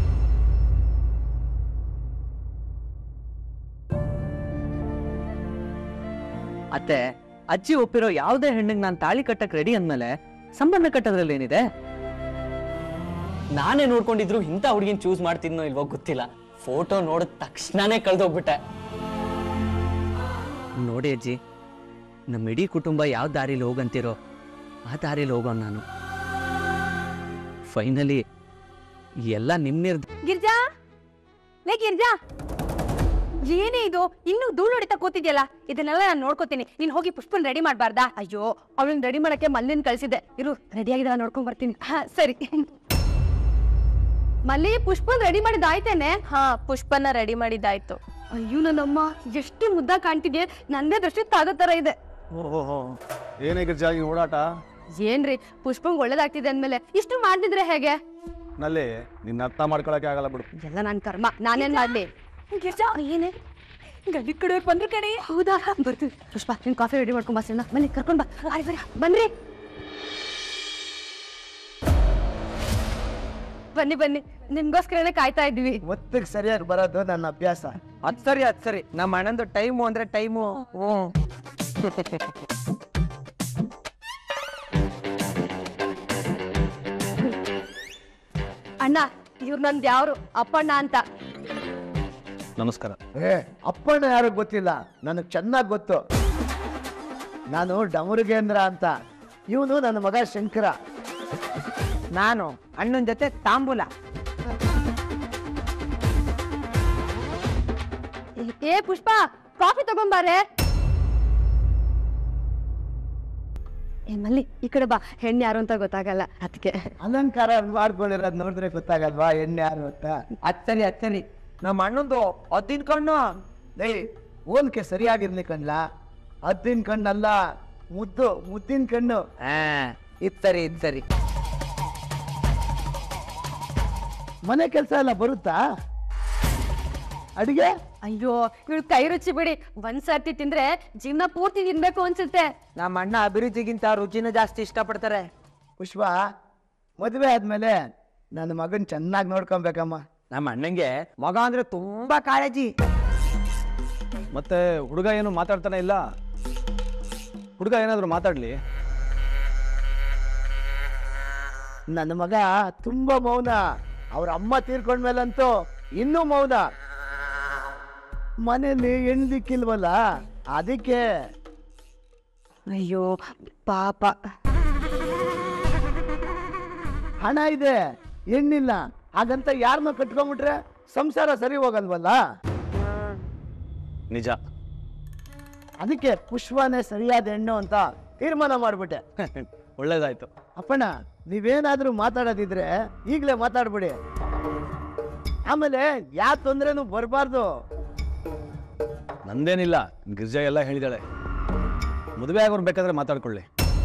I: ಅತ್ತೆ ಅಜ್ಜಿ ಒಪ್ಪಿರೋ ಯಾವುದೇ ಹೆಣ್ಣಿಗೆ ನಾನು ತಾಳಿ ಕಟ್ಟಕ್ ರೆಡಿ ಅಂದ್ಮೇಲೆ ಸಂಬಂಧ ಕಟ್ಟೋದ್ರಲ್ಲಿ ಏನಿದೆ ನಾನೇ ನೋಡ್ಕೊಂಡಿದ್ರು ಇಂಥ ಹುಡುಗಿನ ಚೂಸ್ ಮಾಡ್ತಿದ್ನೋ ಇಲ್ವೋ ಗೊತ್ತಿಲ್ಲ ಫೋಟೋ ನೋಡಿದ ತಕ್ಷಣನೇ ಕಳ್ದೋಗ್ಬಿಟ್ಟೆ ನೋಡಿ ಅಜ್ಜಿ ನಮ್ಮ ಇಡೀ ಕುಟುಂಬ ಯಾವ ದಾರಿಲಿ ಹೋಗಂತಿರೋ ಆ ದಾರಿಲಿ ಹೋಗೋಣ ನಾನು ಫೈನಲಿ ಎಲ್ಲ ನಿಮ್ಮ ನಿರ್ಧಾರ
J: ಗಿರ್ಜಾ ಲೇ ಗಿರ್ಜಾ ಏನೇ ಇದು ಇನ್ನು ಧೂಳು ಹೊಡಿತಾ ಕೂತಿದ್ಯಲ್ಲ ಇದನ್ನೆಲ್ಲ ನಾನು ನೋಡ್ಕೋತೀನಿ ನೀನ್ ಹೋಗಿ ಪುಷ್ಪನ್ ರೆಡಿ ಮಾಡ್ಬಾರ್ದಾ ಅಯ್ಯೋ ಅವಳನ್ನ ರೆಡಿ ಮಾಡಕ್ಕೆ ಮಲ್ಲಿನ ಕಳ್ಸಿದ್ದೆ ಇರು ರೆಡಿ ಆಗಿದ ನೋಡ್ಕೊಂಡ್ ಬರ್ತೀನಿ ಹಾ ಸರಿ ಮಲ್ಲಿ ಪುಷ್ಪನ್ ರೆಡಿ ಮಾಡಿದಾಯ್ತೇನೆ
B: ಹಾ ಪುಷ್ಪನ ರೆಡಿ ಮಾಡಿದ್ದಾಯ್ತು
J: ಅಯ್ಯೋ ನನ್ನಮ್ಮ ಎಷ್ಟು ಮುದ್ದ ಕಾಣ್ತಿದ್ಯೆ ನಂದೇ ದೃಷ್ಟಿ ತಾಗೋ ತರ ಇದೆ
F: ಓಹೋ ಏನೇ ಗಿರ್ಜಾ ಈ ಓಡಾಟ
J: ಏನ್ರಿ ಪುಷ್ಪಂಗ್ ಒಳ್ಳೇದಾಗ್ತಿದೆ ಅಂದ್ಮೇಲೆ ಇಷ್ಟು ಮಾಡ್ತಿದ್ರೆ ಹೇಗೆ
F: ನಲ್ಲಿ ನಿನ್ನ ಅರ್ಥ ಮಾಡ್ಕೊಳಕ್ಕೆ ಆಗಲ್ಲ ಬಿಡು
J: ಎಲ್ಲ ನನ್ ಕರ್ಮ ನಾನೇನ್ ಮಾಡ್ಲಿ ಗಿರ್ಜಾ ಏನೇ ಗಂಡಿ ಕಡೆಯವ್ರು ಬಂದ್ರು ಕಡೆ ಹೌದಾ ಬರ್ತೀವಿ ಪುಷ್ಪ ನಿನ್ ಕಾಫಿ ರೆಡಿ ಮಾಡ್ಕೊಂಡ್ ಬಾ ಸಣ್ಣ ಬನ್ನಿ ಕರ್ಕೊಂಡ್ ಬಾ ಆಯ್ ಬರ್ರಿ ಬನ್ರಿ ಬನ್ನಿ ಬನ್ನಿ ನಿಮ್ಗೋಸ್ಕರನೇ ಕಾಯ್ತಾ ಇದ್ವಿ
L: ಒತ್ತಿಗೆ ಸರಿಯಾಗಿ ಬರೋದು ನನ್ನ ಅಭ್ಯಾಸ
I: ಅದ್ ಸರಿ ಅದ್ ಸರಿ ನಮ್ಮ ಅಣ್ಣಂದು ಟೈಮು ಅಂದ್ರೆ ಟೈಮು ಹ್ಞೂ
J: ಅಣ್ಣ ಇವ್ರು ನಂದ್ ಯಾವ್ರು ಅಪ್ಪಣ್ಣ ಅಂತ
F: ನಮಸ್ಕಾರ
L: ಏ ಅಪ್ಪಣ್ಣ ಯಾರು ಗೊತ್ತಿಲ್ಲ ನನಗೆ ಚೆನ್ನಾಗಿ ಗೊತ್ತು ನಾನು ಡಮರುಗೇಂದ್ರ ಅಂತ ಇವನು ನನ್ನ ಮಗ ಶಂಕರ
M: ನಾನು ಅಣ್ಣನ ಜೊತೆ ತಾಂಬೂಲ
J: ಏ ಪುಷ್ಪ ಕಾಫಿ ತಗೊಂಬಾರೆ ಏ ಮಲ್ಲಿ ಈ ಕಡೆ ಬಾ ಹೆಣ್ಣು ಯಾರು ಅಂತ ಗೊತ್ತಾಗಲ್ಲ ಅದಕ್ಕೆ
L: ಅಲಂಕಾರ ಮಾಡ್ಕೊಂಡಿರೋದು ನೋಡಿದ್ರೆ ಗೊತ್ತಾಗಲ್ವಾ ಎಣ್ಣೆ ಯಾರು ಅಂತ
M: ಅತ್ತರಿ ಅತ್ತರಿ ನಮ್ಮ ಅಣ್ಣಂದು ಅದ್ದಿನ ಕಣ್ಣು
L: ಲೇ ಹೋಲ್ಕೆ ಸರಿಯಾಗಿರ್ಲಿ ಕಣ್ಲ ಹದ್ದಿನ ಕಣ್ಣಲ್ಲ ಮುದ್ದು ಮುದ್ದಿನ ಕಣ್ಣು
M: ಇದ್ ಸರಿ ಇದ್ ಸರಿ
L: ಮನೆ ಕೆಲಸ ಎಲ್ಲ ಬರುತ್ತಾ ಅಡಿಗೆ
J: ಅಯ್ಯೋ ಇವಳು ಕೈ ರುಚಿ ಬಿಡಿ ಒಂದ್ ಸರ್ತಿ ತಿಂದ್ರೆ ಜೀವನ ಪೂರ್ತಿ ತಿನ್ಬೇಕು ಅನ್ಸುತ್ತೆ
M: ನಮ್ಮ ಅಣ್ಣ ಅಭಿರುಚಿಗಿಂತ ರುಚಿನ ಜಾಸ್ತಿ ಇಷ್ಟಪಡ್ತಾರೆ
L: ಪುಷ್ಪ ಮದುವೆ ಆದ್ಮೇಲೆ ನನ್ನ ಮಗನ್ ಚೆನ್ನಾಗಿ ನೋಡ್ಕೊಬೇಕಮ್ಮ
M: ನಮ್ಮ ಅಣ್ಣಂಗೆ ಮಗ ಅಂದ್ರೆ ತುಂಬಾ ಕಾಳಜಿ
F: ಮತ್ತೆ ಹುಡುಗ ಏನು ಮಾತಾಡ್ತಾನೆ ಇಲ್ಲ ಹುಡುಗ ಏನಾದ್ರು ಮಾತಾಡ್ಲಿ
L: ನನ್ನ ಮಗ ತುಂಬಾ ಮೌನ ಅವ್ರ ಅಮ್ಮ ತೀರ್ಕೊಂಡ್ಮೇಲಂತೂ ಇನ್ನೂ ಮೌನ ಮನೇಲಿ ಹೆಣ್ದಿಕ್ಕಿಲ್ವಲ್ಲ ಅದಕ್ಕೆ
J: ಅಯ್ಯೋ ಪಾಪ
L: ಹಣ ಇದೆ ಹೆಣ್ಣಿಲ್ಲ ಹಾಗಂತ ಯಾರನ್ನ ಕಟ್ಕೊಂಡ್ಬಿಟ್ರೆ ಸಂಸಾರ ಸರಿ ಹೋಗಲ್ವಲ್ಲ
F: ನಿಜ
L: ಅದಕ್ಕೆ ಪುಷ್ಪನೇ ಸರಿಯಾದ ಹೆಣ್ಣು ಅಂತ ತೀರ್ಮಾನ ಮಾಡ್ಬಿಟ್ಟೆ
F: ಒಳ್ಳೇದಾಯ್ತು
L: ಅಪ್ಪಣ್ಣ ನೀವೇನಾದ್ರೂ ಮಾತಾಡೋದಿದ್ರೆ ಈಗಲೇ ಮಾತಾಡ್ಬಿಡಿ ಆಮೇಲೆ ಯಾವ ತೊಂದ್ರೆನೂ ಬರಬಾರ್ದು
F: ನಂದೇನಿಲ್ಲ ಗಿರ್ಜಾ ಎಲ್ಲ ಹೇಳಿದಾಳೆ ಮದುವೆ ಆಗೋರು ಬೇಕಾದ್ರೆ ಮಾತಾಡ್ಕೊಳ್ಳಿ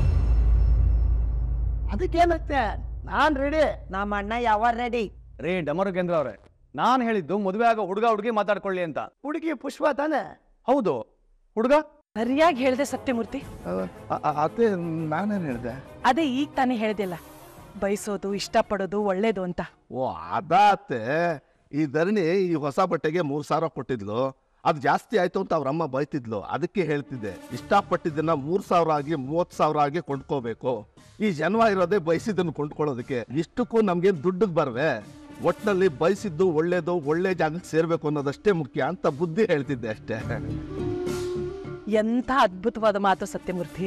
L: ಅದಕ್ಕೇನತ್ತೆ ನಾನ್ ರೆಡಿ
M: ನಮ್ಮ ಅಣ್ಣ ಯಾವ ರೆಡಿ
F: ರೀ ಡಮರುಗೇಂದ್ರ ಅವ್ರೆ ನಾನು ಹೇಳಿದ್ದು ಮದುವೆ ಆಗೋ ಹುಡುಗ ಹುಡುಗಿ ಮಾತಾಡ್ಕೊಳ್ಳಿ ಅಂತ
L: ಹುಡುಗಿ ಪುಷ್ಪ ತಾನೆ
F: ಹೌದು ಹುಡುಗ
D: ಸರಿಯಾಗಿ ಹೇಳ್ದೆ ಸತ್ಯಮೂರ್ತಿ
C: ಅದೇ ನಾನೇನು ಹೇಳಿದೆ
D: ಅದೇ ಈಗ ತಾನೇ ಹೇಳ್ದಿಲ್ಲ ಬಯಸೋದು ಇಷ್ಟಪಡೋದು ಒಳ್ಳೇದು ಅಂತ
C: ಓ ಅದಾತೆ ಈ ಧರಣಿ ಈ ಹೊಸ ಬಟ್ಟೆಗೆ ಮೂರು ಸಾವಿರ ಕೊಟ್ಟಿದ್ಲು ಅದು ಜಾಸ್ತಿ ಆಯ್ತು ಅಂತ ಅವ್ರಮ್ಮ ಬೈತಿದ್ಲು ಅದಕ್ಕೆ ಹೇಳ್ತಿದ್ದೆ ಇಷ್ಟಪಟ್ಟಿದ್ದನ್ನ ಮೂರು ಸಾವಿರ ಆಗಿ ಮೂವತ್ತು ಸಾವಿರ ಆಗಿ ಕೊಂಡ್ಕೋಬೇಕು ಈ ಜನ್ಮ ಇರೋದೇ ಬಯಸಿದ್ದನ್ನು ಕೊಂಡ್ಕೊಳ್ಳೋದಕ್ಕೆ ಇಷ್ಟಕ್ಕೂ ನಮ್ಗೇನು ದುಡ್ಡಿಗೆ ಬರ್ವೆ ಒಟ್ಟಿನಲ್ಲಿ ಬಯಸಿದ್ದು ಒಳ್ಳೇದು ಒಳ್ಳೆ ಜಾಗಕ್ಕೆ ಸೇರ್ಬೇಕು ಅನ್ನೋದಷ್ಟೇ ಮುಖ್ಯ ಅಂತ ಬುದ್ಧಿ ಹೇಳ್ತಿದ್ದೆ ಅಷ್ಟೇ
D: ಎಂಥ ಅದ್ಭುತವಾದ ಮಾತು ಸತ್ಯಮೂರ್ತಿ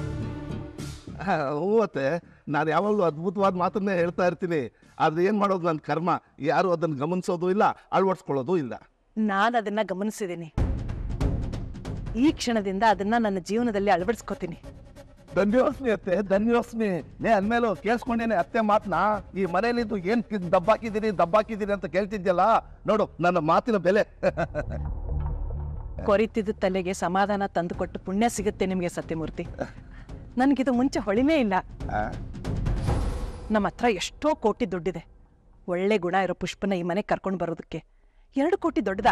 C: ಹೂವತ್ತೆ ನಾನು ಯಾವಾಗಲೂ ಅದ್ಭುತವಾದ ಮಾತನ್ನೇ ಹೇಳ್ತಾ ಇರ್ತೀನಿ ಆದ್ರೆ ಏನು ಮಾಡೋದು ನನ್ನ ಕರ್ಮ ಯಾರು ಅದನ್ನು ಗಮನಿಸೋದು ಇಲ್ಲ ಅಳವಡಿಸ್ಕೊಳ್ಳೋದು ಇಲ್ಲ
D: ನಾನು ಅದನ್ನ ಗಮನಿಸಿದ್ದೀನಿ ಈ ಕ್ಷಣದಿಂದ ಅದನ್ನ ನನ್ನ ಜೀವನದಲ್ಲಿ ಅಳವಡಿಸ್ಕೋತೀನಿ
C: ಧನ್ಯೋಸ್ಮಿ ಅತ್ತೆ ಧನ್ಯೋಸ್ಮಿ ನೇ ಅಂದ್ಮೇಲೂ ಕೇಳಿಸ್ಕೊಂಡೇನೆ ಅತ್ತೆ ಮಾತನ್ನ ಈ ಮನೇಲಿದ್ದು ಏನ್ ಕಿ- ದಬ್ಬಾಕಿದ್ದೀರಿ ದಬ್ಬಾಕಿದ್ದೀರಿ ಅಂತ ಕೇಳ್ತಿದ್ಯಲ್ಲ ನೋಡು ನನ್ನ ಮಾತಿನ ಬೆಲೆ
D: ಕೊರಿತಿದ್ದ ತಲೆಗೆ ಸಮಾಧಾನ ತಂದುಕೊಟ್ಟು ಪುಣ್ಯ ಸಿಗುತ್ತೆ ನಿಮಗೆ ಸತ್ಯಮೂರ್ತಿ ನನಗಿದು ಮುಂಚೆ ಹೊಳಿನೇ ಇಲ್ಲ ನಮ್ಮ ಹತ್ರ ಎಷ್ಟೋ ಕೋಟಿ ದುಡ್ಡಿದೆ ಒಳ್ಳೆ ಗುಣ ಇರೋ ಪುಷ್ಪನ ಈ ಮನೆಗೆ ಕರ್ಕೊಂಡು ಬರೋದಕ್ಕೆ ಎರಡು ಕೋಟಿ ದೊಡ್ಡದಾ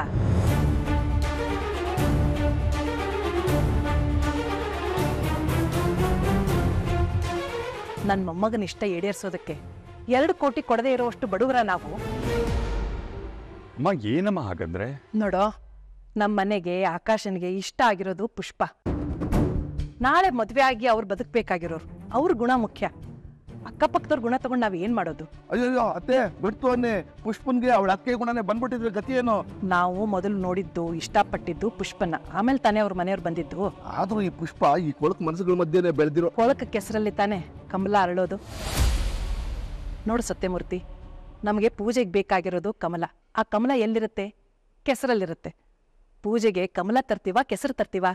D: ನನ್ನ ಮೊಮ್ಮಗನ ಇಷ್ಟ ಈಡೇರಿಸೋದಕ್ಕೆ ಎರಡು ಕೋಟಿ ಕೊಡದೇ ಇರೋವಷ್ಟು ಬಡವರ ನಾವು
E: ಅಮ್ಮ ಏನಮ್ಮ ಹಾಗಂದ್ರೆ
D: ನೋಡೋ ನಮ್ಮ ಮನೆಗೆ ಆಕಾಶನಿಗೆ ಇಷ್ಟ ಆಗಿರೋದು ಪುಷ್ಪ ನಾಳೆ ಮದುವೆ ಆಗಿ ಅವ್ರು ಬದುಕಬೇಕಾಗಿರೋರು ಅವ್ರ ಗುಣ ಮುಖ್ಯ ಅಕ್ಕಪಕ್ಕದವ್ರ ಗುಣ ತಗೊಂಡು ನಾವು ಏನು ಮಾಡೋದು
C: ಅಯ್ಯೋ ಅತ್ತೆ ಬಿಡ್ತು ಅನ್ನೆ ಪುಷ್ಪನ್ಗೆ ಅವಳ ಅಕ್ಕೆ ಗುಣನೇ ಬಂದ್ಬಿಟ್ಟಿದ್ರೆ ಗತಿ ಏನು
D: ನಾವು ಮೊದಲು ನೋಡಿದ್ದು ಇಷ್ಟಪಟ್ಟಿದ್ದು ಪುಷ್ಪನ ಆಮೇಲೆ ತಾನೇ ಅವ್ರ ಮನೆಯವ್ರು ಬಂದಿದ್ದು
C: ಆದ್ರೂ ಈ ಪುಷ್ಪ ಈ ಕೊಳಕ್ ಮನಸ್ಸುಗಳ ಮಧ್ಯೆನೆ ಬೆಳೆದಿರೋ
D: ಕೊಳಕ ಕೆಸರಲ್ಲಿ ತಾನೇ ಕಮಲ ಅರಳೋದು ನೋಡು ಸತ್ಯಮೂರ್ತಿ ನಮಗೆ ಪೂಜೆಗೆ ಬೇಕಾಗಿರೋದು ಕಮಲ ಆ ಕಮಲ ಎಲ್ಲಿರುತ್ತೆ ಕೆಸರಲ್ಲಿರುತ್ತೆ ಪೂಜೆಗೆ ಕಮಲ ತರ್ತೀವಾ ಕೆಸರು ತರ್ತೀವಾ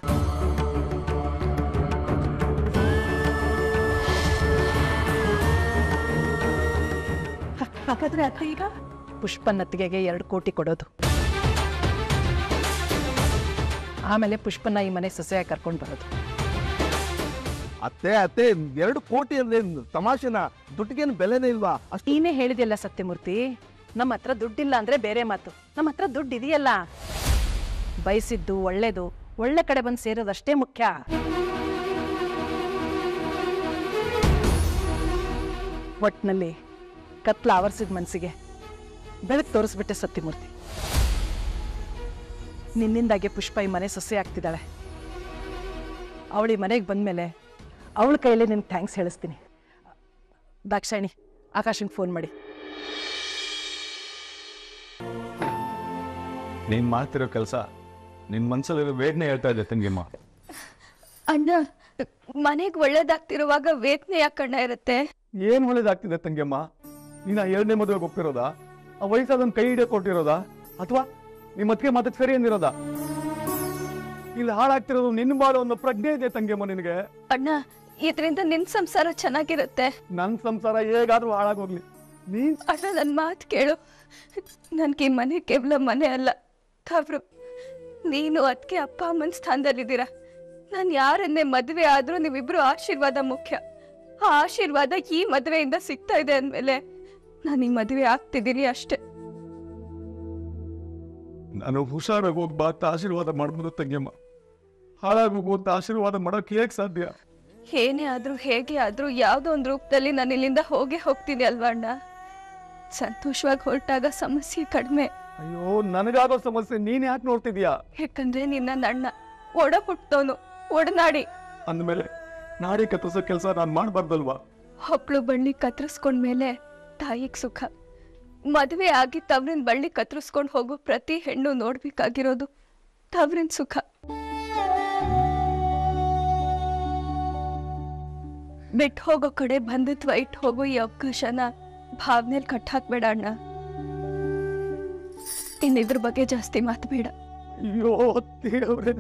D: ಹಾಗಾದ್ರೆ ಅತ್ತೆ ಈಗ ಪುಷ್ಪನತ್ತಿಗೆಗೆ ಎರಡು ಕೋಟಿ ಕೊಡೋದು ಆಮೇಲೆ ಪುಷ್ಪನ ಈ ಮನೆ ಸೊಸೆಯಾಗಿ ಕರ್ಕೊಂಡು ಬರೋದು
C: ಅತ್ತೆ ಅತ್ತೆ ಎರಡು ಕೋಟಿ ಅಂದ್ರೆ ತಮಾಷೆನ ದುಡ್ಡಿಗೇನು ಬೆಲೆನೇ ಇಲ್ವಾ ಅಷ್ಟು
D: ನೀನೇ ಹೇಳಿದೆಯಲ್ಲ ಸತ್ಯಮೂರ್ತಿ ನಮ್ಮ ಹತ್ರ ದುಡ್ಡಿಲ್ಲ ಅಂದ್ರೆ ಬೇರೆ ಮಾತು ನಮ್ಮ ಹತ್ರ ದುಡ್ಡು ಇದೆಯಲ್ಲ ಬಯಸಿದ್ದು ಒಳ್ಳೇದು ಒಳ್ಳೆ ಕಡೆ ಬಂದು ಸೇರೋದಷ್ಟೇ ಮುಖ್ಯ ಒಟ್ನಲ್ಲಿ ಕತ್ಲ ಆವರಿಸಿದ ಮನಸ್ಸಿಗೆ ಬೆಳಕು ತೋರಿಸ್ಬಿಟ್ಟೆ ಸತ್ಯಮೂರ್ತಿ ನಿನ್ನಿಂದಾಗೆ ಪುಷ್ಪ ಈ ಮನೆ ಸೊಸೆ ಆಗ್ತಿದ್ದಾಳೆ ಅವಳು ಈ ಮನೆಗೆ ಬಂದಮೇಲೆ ಅವಳ ಕೈಯಲ್ಲೇ ನಿನ್ಗೆ ಥ್ಯಾಂಕ್ಸ್ ಹೇಳಿಸ್ತೀನಿ ದಾಕ್ಷಾಯಿಣಿ ಆಕಾಶಂಗೆ ಫೋನ್ ಮಾಡಿ
F: ನೀನ್ ಮಾಡ್ತಿರೋ ಕೆಲಸ ನಿನ್ ಮನ್ಸಲ್ಲಿರೋ ವೇದನೆ ಹೇಳ್ತಾ ಇದೆ ತಂಗಿಮ್ಮ
A: ಅಣ್ಣ ಮನೆಗೆ ಒಳ್ಳೇದಾಗ್ತಿರುವಾಗ ವೇದನೆ ಯಾಕಣ್ಣ ಇರುತ್ತೆ
F: ಏನ್ ಒಳ್ಳೇದಾಗ್ತಿದೆ ತಂಗಿಯಮ್ಮ ನೀನ ಎರಡನೇ ಮದುವೆಗೆ ಒಪ್ಪಿರೋದಾ ಆ ವಯಸ್ಸಾದನ್ ಕೈ ಹಿಡಿಯೋ ಕೊಟ್ಟಿರೋದಾ ಅಥವಾ ನಿಮ್ಮ ಅದಕ್ಕೆ ಮಾತಕ್ಕೆ ಸರಿ ಅಂದಿರೋದಾ ಇಲ್ಲಿ ಹಾಳಾಗ್ತಿರೋದು ನಿನ್ನ ಬಾಳು ಅನ್ನೋ ಪ್ರಜ್ಞೆ ಇದೆ ತಂಗಿಯಮ್ಮ ನಿನಗೆ
A: ಅಣ್ಣ ಇದರಿಂದ ನಿನ್ ಸಂಸಾರ ಚೆನ್ನಾಗಿರುತ್ತೆ
F: ನನ್ ಸಂಸಾರ ಹೇಗಾದ್ರೂ ಹಾಳಾಗೋಗ್ಲಿ ನೀನ್
A: ಅಣ್ಣ ನನ್ನ ಮಾತು ಕೇಳು ನನ್ಗೆ ಈ ಮನೆ ಕೇವಲ ಮನೆ ಅಲ್ಲ ತವ್ರು ನೀನು ಅದಕ್ಕೆ ಅಪ್ಪ ಅಮ್ಮನ ಸ್ಥಾನದಲ್ಲಿದ್ದೀರಾ ನಾನು ಯಾರನ್ನೇ ಮದುವೆ ಆದ್ರೂ ನೀವಿಬ್ರು ಆಶೀರ್ವಾದ ಮುಖ್ಯ ಆ ಆಶೀರ್ವಾದ ಈ ಮದುವೆಯಿಂದ ಸಿಗ್ತಾ ಇದೆ ಅಂದ್ಮೇಲೆ ನಾನು ಈ ಮದುವೆ ಆಗ್ತಿದ್ದೀನಿ ಅಷ್ಟೇ
F: ನಾನು ಹುಷಾರಾಗಿ ಹೋಗ್ಬಾ ಅಂತ ಆಶೀರ್ವಾದ ಮಾಡ್ಬೋದು ತಂಗಿಯಮ್ಮ ಹಾಳಾಗೋಗು ಅಂತ ಆಶೀರ್ವಾದ ಮಾಡೋಕೆ ಹೇಗೆ ಸಾಧ್ಯ
A: ಏನೇ ಆದ್ರೂ ಹೇಗೆ ಆದ್ರೂ ಯಾವ್ದೋ ಒಂದು ರೂಪದಲ್ಲಿ ನಾನು ಇಲ್ಲಿಂದ ಹೋಗೇ ಹೋಗ್ತೀನಿ ಅಲ್ವಾ ಅಣ್ಣ ಸಂತೋಷವಾಗಿ ಹೊರಟಾಗ ಸಮಸ್ಯೆ ಕಡಿಮೆ
F: ಅಯ್ಯೋ ನನಗಾಗೋ ಸಮಸ್ಯೆ ನೀನ್ ಯಾಕೆ ನೋಡ್ತಿದ್ಯಾ
A: ಯಾಕಂದ್ರೆ ನಿನ್ನ ಅಣ್ಣ ಒಡ ಹುಟ್ಟವನು ಒಡನಾಡಿ
F: ಅಂದಮೇಲೆ ನಾಡಿ ಕತ್ತರಿಸೋ ಕೆಲಸ ನಾನು ಮಾಡಬಾರ್ದಲ್ವಾ
A: ಹೊಕ್ಳು ಬಳ್ಳಿ ಕತ್ತರಿಸ್ಕೊಂಡ್ಮೇಲೆ ತಾಯಿಗ್ ಸುಖ ಮದುವೆ ಆಗಿ ತವ್ರಿನ ಬಳ್ಳಿ ಕತ್ತರಿಸ್ಕೊಂಡು ಹೋಗೋ ಪ್ರತಿ ಹೆಣ್ಣು ನೋಡ್ಬೇಕಾಗಿರೋದು ತವ್ರಿನ ಸುಖ ಬಿಟ್ಟು ಹೋಗೋ ಕಡೆ ಬಂಧುತ್ವ ಇಟ್ಟು ಹೋಗೋ ಈ ಅವಕಾಶನ ಭಾವನೆಯಲ್ಲಿ ಕಟ್ಟಾಕ್ಬೇಡ ಅಣ್ಣ ಇನ್ನಿದ್ರ ಬಗ್ಗೆ ಜಾಸ್ತಿ ಮಾತು ಬೇಡ
F: ಅಯ್ಯೋ ದೇವ್ರೆ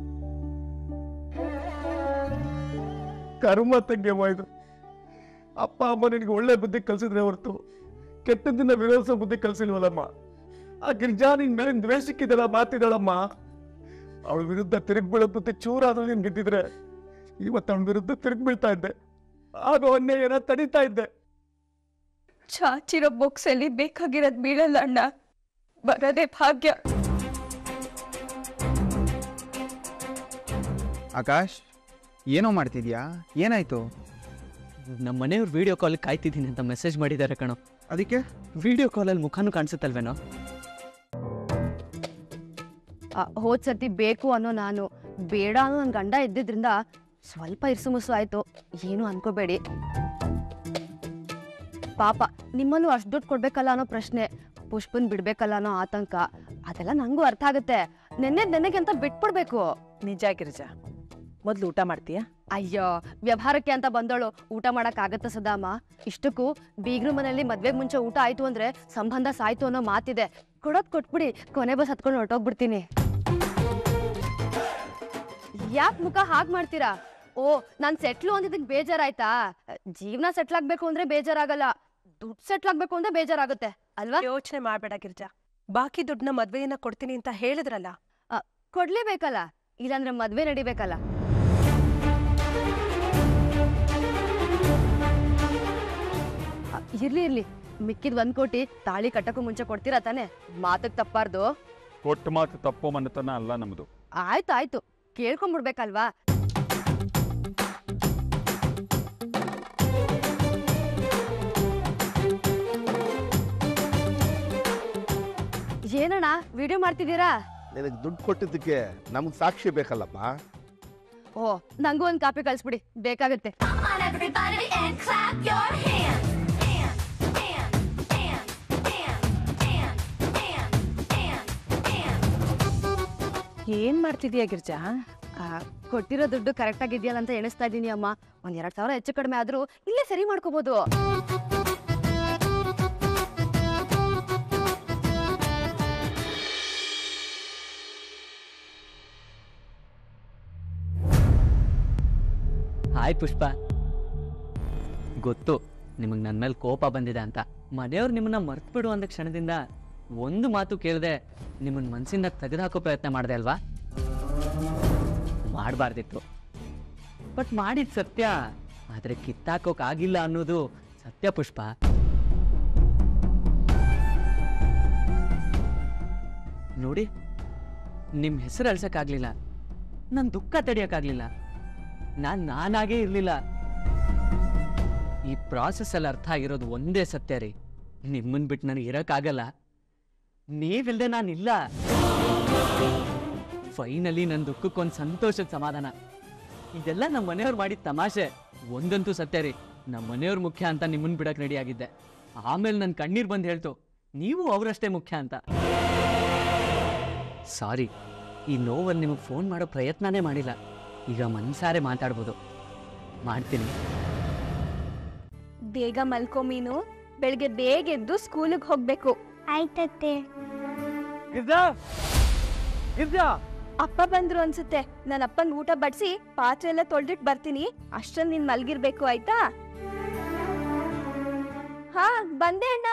F: ಕರ್ಮ ತಂಗ್ಯಮ್ಮ ಇದು ಅಪ್ಪ ಅಮ್ಮ ನಿನಗೆ ಒಳ್ಳೆ ಬುದ್ಧಿ ಕಲ್ಸಿದ್ರೆ ಹೊರತು ಕೆಟ್ಟದ್ದನ್ನ ವಿರೋಧಿಸೋ ಬುದ್ಧಿ ಕಲ್ಸಿಲ್ವಲ್ಲಮ್ಮ ಆ ಗಿರ್ಜಾ ನಿನ್ ಮೇಲೆ ದ್ವೇಷಕ್ಕಿದ್ದಲ್ಲ ಮಾತಿದ್ದಾಳಮ್ಮ ಅವಳ ವಿರುದ್ಧ ತಿರುಗಿ ಬೀಳೋದಂತೆ ಚೂರಾದ್ರೂ ನೀನು ಗೆದ್ದಿದ್ರೆ ಇವತ್ತು ಅವಳ ವಿರುದ್ಧ ತಿರುಗಿ ಬೀಳ್ತಾ ಇದ್ದೆ ಆಗೋ ಅನ್ಯಾಯನ ತಡೀತಾ ಇದ್ದೆ
A: ಚಾಚಿರೋ ಬೊಕ್ಸಲ್ಲಿ ಬೇಕಾಗಿರೋದ್ ಬೀಳಲ್ಲ ಅಣ್ಣ ಬರೋದೇ ಭಾಗ್ಯ
N: ಆಕಾಶ್ ಏನೋ ಮಾಡ್ತಿದ್ಯಾ ಏನಾಯ್ತು
I: ನಮ್ಮ ಮನೆಯವ್ರು ವಿಡಿಯೋ ಕಾಲ್ ಕಾಯ್ತಿದ್ದೀನಿ ಅಂತ ಮೆಸೇಜ್ ಮಾಡಿದ್ದಾರೆ ಕಣೋ
N: ಅದಕ್ಕೆ
I: ವಿಡಿಯೋ ಕಾಲಲ್ಲಿ ಮುಖನೂ ಕಾಣಿಸುತ್ತಲ್ವೇನೋ
J: ಆ, ಹೋದ್ ಸರ್ತಿ ಬೇಕು ಅನ್ನೋ ನಾನು ಬೇಡ ಅನ್ನೋ ನನ್ನ ಗಂಡ ಇದ್ದಿದ್ರಿಂದ ಸ್ವಲ್ಪ ಇರ್ಸು ಮುಸು ಆಯ್ತು ಏನು ಅನ್ಕೋಬೇಡಿ ಪಾಪ ನಿಮ್ಮಲ್ಲೂ ಅಷ್ಟು ದುಡ್ಡು ಕೊಡ್ಬೇಕಲ್ಲ ಅನ್ನೋ ಪ್ರಶ್ನೆ ಪುಷ್ಪನ್ ಬಿಡ್ಬೇಕಲ್ಲ ಅನ್ನೋ ಆತಂಕ ಅದೆಲ್ಲ ನಂಗೂ ಅರ್ಥ ಆಗುತ್ತೆ ನೆನ್ನೆ ನೆನೆಗೆ ಅಂತ ಬಿಟ್ಬಿಡ್ಬೇಕು
D: ನಿಜ ಗಿರಿಜಾ ಮೊದ್ಲು ಊಟ ಮಾಡ್ತೀಯಾ
J: ಅಯ್ಯೋ ವ್ಯವಹಾರಕ್ಕೆ ಅಂತ ಬಂದೋಳು ಊಟ ಮಾಡಕ್ ಆಗತ್ತ ಸದಾಮ ಇಷ್ಟಕ್ಕೂ ಬೀಗ್ರು ಮನೆಯಲ್ಲಿ ಮದ್ವೆಗ್ ಮುಂಚೆ ಊಟ ಆಯ್ತು ಅಂದ್ರೆ ಸಂಬಂಧ ಸಾಯ್ತು ಅನ್ನೋ ಮಾತಿದೆ ಕೊಡೋದ್ ಕೊಟ್ಬಿಡಿ ಕೊನೆ ಬಸ್ ಹತ್ಕೊಂಡು ಹೊರಟೋಗ್ಬಿಡ್ತೀನಿ ಯಾಕೆ ಮುಖ ಹಾಗೆ ಮಾಡ್ತೀರಾ ಓ ನಾನ್ ಸೆಟ್ಲು ಅಂದಿದ್ದಕ್ಕೆ ಬೇಜಾರಾಯ್ತಾ ಜೀವನ ಸೆಟ್ಲ್ ಆಗ್ಬೇಕು ಅಂದ್ರೆ ಬೇಜಾರಾಗಲ್ಲ ದುಡ್ಡು ಸೆಟ್ಲ್ ಆಗ್ಬೇಕು ಅಂದ್ರೆ ಬೇಜಾರಾಗುತ್ತೆ ಅಲ್ವಾ
D: ಯೋಚನೆ ಮಾಡ್ಬೇಡ ಗಿರಿಜಾ ಬಾಕಿ ದುಡ್ಡನ್ನ ಮದ್ವೆಯನ್ನ ಕೊಡ್ತೀನಿ ಅಂತ ಹೇಳಿದ್ರಲ್ಲ
J: ಅ, ಕೊಡ್ಲೇಬೇಕಲ್ಲ ಇಲ್ಲಾಂದ್ರೆ ಮದ್ವೆ ನಡಿಬೇಕಲ್ಲ ಅ, ಇರ್ಲಿ ಇರ್ಲಿ ಮಿಕ್ಕಿದ್ ಒಂದ್ ಕೋಟಿ ತಾಳಿ ಕಟ್ಟಕ್ಕೂ ಮುಂಚೆ ಕೊಡ್ತೀರಾ ತಾನೆ ಮಾತಕ್ ತಪ್ಪಾರ್ದು
E: ಕೊಟ್ಟ ಮಾತು ತಪ್ಪೋ ಮನೆತನ ಅಲ್ಲ ನಮ್ಮದು
J: ಆಯ್ತು ಆಯ್ತು ಕೇಳ್ಕೊಂಡ್ಬಿಡ್ಬೇಕಲ್ವಾ ಏನಣ್ಣ ವಿಡಿಯೋ ಮಾಡ್ತಿದ್ದೀರಾ
C: ನಿನಗೆ ದುಡ್ಡು ಕೊಟ್ಟಿದ್ದಕ್ಕೆ ನಮ್ಗೆ ಸಾಕ್ಷಿ ಬೇಕಲ್ಲಪ್ಪ
J: ಓ ನಂಗೂ ಒಂದ್ ಕಾಪಿ ಕಳ್ಸ್ಬಿಡಿ ಬೇಕಾಗುತ್ತೆ
D: ಏನ್ ಮಾಡ್ತಿದ್ಯಾ ಗಿರ್ಜಾ
J: ಆ, ಕೊಟ್ಟಿರೋ ದುಡ್ಡು ಕರೆಕ್ಟ್ ಆಗಿದೆಯಲ್ಲ ಅಂತ ಎಣಿಸ್ತಾ ಇದ್ದೀನಿ ಅಮ್ಮ ಒಂದ್ ಎರಡ್ ಸಾವಿರ ಹೆಚ್ಚು ಕಡಿಮೆ ಆದ್ರೂ ಇಲ್ಲೇ ಸರಿ ಮಾಡ್ಕೋಬಹುದು
I: ಹಾಯ್ ಪುಷ್ಪ ಗೊತ್ತು ನಿಮಗೆ ನನ್ನ ಮೇಲೆ ಕೋಪ ಬಂದಿದೆ ಅಂತ ಮನೆಯವ್ರು ನಿಮ್ಮನ್ನ ಮರ್ತ್ಬಿಡು ಅಂದ ಕ್ಷಣದಿಂದ ಒಂದು ಮಾತು ಕೇಳದೆ ನಿಮ್ಮನ್ನ ಮನಸ್ಸಿಂದ ತೆಗೆದುಹಾಕೋ ಪ್ರಯತ್ನ ಮಾಡಿದೆ ಅಲ್ವಾ ಮಾಡಬಾರ್ದಿತ್ತು ಬಟ್ ಮಾಡಿದ ಸತ್ಯ ಆದರೆ ಕಿತ್ತಾಕೋಕ್ಕಾಗಿಲ್ಲ ಅನ್ನೋದು ಸತ್ಯ ಪುಷ್ಪ ನೋಡಿ ನಿಮ್ಮ ಹೆಸರು ಅಳ್ಸಕ್ಕಾಗ್ಲಿಲ್ಲ ನನ್ನ ದುಃಖ ತಡೆಯೋಕ್ಕಾಗ್ಲಿಲ್ಲ ನಾನು ನಾನಾಗೇ ಇರಲಿಲ್ಲ ಈ ಪ್ರಾಸೆಸ್ಸಲ್ಲಿ ಅರ್ಥ ಆಗಿರೋದು ಒಂದೇ ಸತ್ಯ ರೀ ನಿಮ್ಮನ್ನು ಬಿಟ್ಟು ನನಗೆ ಇರೋಕ್ಕಾಗಲ್ಲ ನೀವಿಲ್ದೆ ನಾನಿಲ್ಲ ಫೈನಲಿ ನನ್ನ ದುಃಖಕ್ಕೊಂದು ಸಂತೋಷದ ಸಮಾಧಾನ ಇದೆಲ್ಲ ನಮ್ಮ ಮನೆಯವ್ರು ಮಾಡಿದ ತಮಾಷೆ ಒಂದಂತೂ ಸತ್ಯ ರೀ ನಮ್ಮ ಮನೆಯವ್ರು ಮುಖ್ಯ ಅಂತ ನಿಮ್ಮನ್ನು ಬಿಡಕ್ಕೆ ರೆಡಿ ಆಗಿದ್ದೆ ಆಮೇಲೆ ನನ್ನ ಕಣ್ಣೀರು ಬಂದು ಹೇಳ್ತು ನೀವು ಅವರಷ್ಟೇ ಮುಖ್ಯ ಅಂತ ಸಾರಿ ಈ ನೋವನ್ನು ನಿಮಗೆ ಫೋನ್ ಮಾಡೋ ಪ್ರಯತ್ನನೇ ಮಾಡಿಲ್ಲ ಈಗ ಮನ್ಸಾರೆ ಮಾತಾಡ್ಬೋದು ಮಾಡ್ತೀನಿ
A: ಬೇಗ ಮಲ್ಕೋ ಮೀನು ಬೆಳಿಗ್ಗೆ ಬೇಗ ಎದ್ದು ಸ್ಕೂಲಿಗೆ ಹೋಗ್ಬೇಕು ಆಯ್ತತ್ತೆ ಅಪ್ಪ ಬಂದ್ರು ಅನ್ಸುತ್ತೆ ನನ್ನ ಅಪ್ಪನ್ ಊಟ ಬಡಿಸಿ ಪಾತ್ರೆ ಎಲ್ಲ ತೊಳ್ದಿಟ್ ಬರ್ತೀನಿ ಅಷ್ಟರಲ್ಲಿ ನೀನ್ ಮಲ್ಗಿರ್ಬೇಕು ಆಯ್ತಾ ಹಾ ಬಂದೆ ಅಣ್ಣ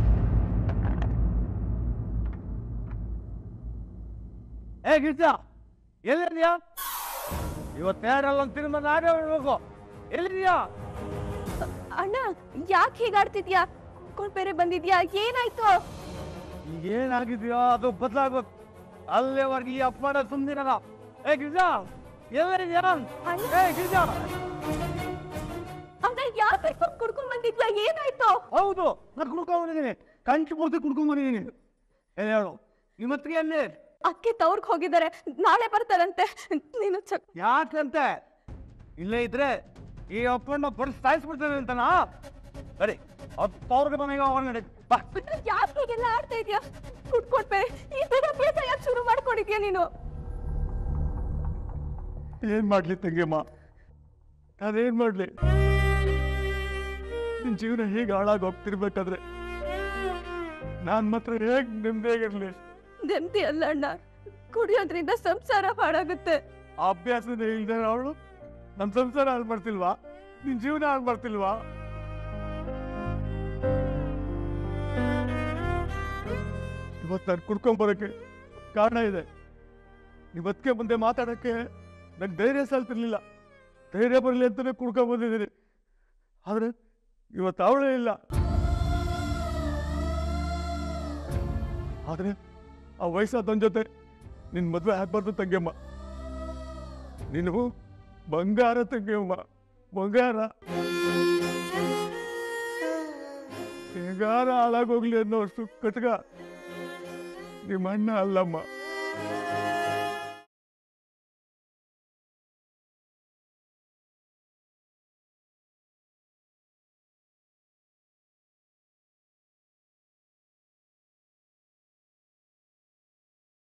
F: ಏ ಗಿರ್ಜಾ ಎಲ್ಲಿದ್ಯಾ ಇವತ್ತೆರಡಲ್ಲ ಒಂದು ತಿರುಮ ನಾನೇ ಹೇಳ್ಬೇಕು ಎಲ್ಲಿದ್ಯಾ
A: ಅಣ್ಣ ಯಾಕೆ ಹೀಗಾಡ್ತಿದ್ಯಾ ಕುತ್ಕೊಂಡ್ ಬೇರೆ ಬಂದಿದ್ಯಾ ಏನಾಯ್ತು
F: ಏನಾಗಿದ್ಯೋ ಅದು ಬದಲಾಗ್ಬೇಕು ಅಲ್ಲಿವರೆಗೆ ಈ ಅಪ್ಪನ ಸುಮ್ಮನಿರಲ್ಲ ಏ ಗಿರ್ಜಾ ಎಲ್ಲಿದ್ಯಾ ಏ ಗಿರ್ಜಾ
A: ಅಣ್ಣ ಯಾಕೆ ಕುಡ್ಕೊಂಡ್ ಬಂದಿದ್ಯಾ ಏನಾಯ್ತು
F: ಹೌದು ನಾನು ಕುಡ್ಕೊಂಡ್ ಬಂದಿದ್ದೀನಿ ಕಂಚು ಪೂರ್ತಿ ಕುಡ್ಕೊಂಡ್ ಬಂದಿದ್ದೀನಿ ಏನ್ ಹೇಳು ನಿಮ್ಮ ಹತ್ರ ಎಲ್ಲಿ
A: ಅಕ್ಕೆ ತವ್ರಿಗೆ ಹೋಗಿದ್ದಾರೆ ನಾಳೆ ಬರ್ತಾರಂತೆ ನೀನು ಚಕ್
F: ಯಾಕಂತೆ ಇಲ್ಲೇ ಇದ್ರೆ ಈ ಅಪ್ಪನ ಬಡ್ದು ಸಾಯಿಸ್ಬಿಡ್ತೇನೆ ಅಂತನಾ ಸರಿ ಹತ್ತು ಅವ್ರಿಗೆ ಮನೆಗೆ ಹೋಗೋಣ ನಡಿ ಬಾ
A: ಯಾಕೆ ಹೀಗೆಲ್ಲ ಆಡ್ತಾ ಇದೀಯಾ ಕುಡ್ಕೊಂಡ್ ಬೇರೆ ಈ ತರ ಅಭ್ಯಾಸ ಯಾಕೆ ಶುರು ಮಾಡ್ಕೊಂಡಿದ್ಯಾ ನೀನು
F: ಏನ್ ಮಾಡ್ಲಿ ತಂಗಿಯಮ್ಮ ಅದೇನ್ ಮಾಡ್ಲಿ ನಿನ್ ಜೀವನ ಹೇಗೆ ಹಾಳಾಗಿ ಹೋಗ್ತಿರ್ಬೇಕಾದ್ರೆ ನಾನ್ ಮಾತ್ರ ಹೇಗ್ ನೆಮ್ಮದಿಯಾಗಿರ್ಲಿ
A: ನೆಮ್ಮದಿ ಅಲ್ಲ ಅಣ್ಣ ಕುಡಿಯೋದ್ರಿಂದ ಸಂಸಾರ ಹಾಳಾಗುತ್ತೆ
F: ಆ ಅಭ್ಯಾಸದ ಇಲ್ದೇ ಅವಳು ನಮ್ ಸಂಸಾರ ಹಾಳು ಮಾಡ್ತಿಲ್ವಾ ನಿನ್ ಜೀವನ ಹಾಳು ಮಾಡ್ತಿಲ್ವಾ ಇವತ್ತು ನಾನು ಕುಡ್ಕೊಂಡ್ ಬರೋಕೆ ಕಾರಣ ಇದೆ ಇವತ್ತಿಗೆ ಮುಂದೆ ಮಾತಾಡೋಕ್ಕೆ ನಂಗೆ ಧೈರ್ಯ ಸಾಲ್ತಿರ್ಲಿಲ್ಲ ಧೈರ್ಯ ಬರಲಿ ಅಂತಲೇ ಕುಡ್ಕೊಂಡ್ ಬಂದಿದ್ದೀನಿ ಆದರೆ ಇವತ್ತು ಅವಳೇ ಇಲ್ಲ ಆದರೆ ಆ ವಯಸ್ಸಾದವನ ಜೊತೆ ನಿನ್ನ ಮದುವೆ ಆಗ್ಬಾರ್ದು ತಂಗಿಯಮ್ಮ ನೀನು ಬಂಗಾರ ತಂಗಿಯಮ್ಮ ಬಂಗಾರ ಬಂಗಾರ ಹಾಳಾಗೋಗ್ಲಿ ಅನ್ನೋ ಅಷ್ಟು ಕಟ್ಗ ನಿಮ್ಮ ಅಣ್ಣ ಅಲ್ಲಮ್ಮ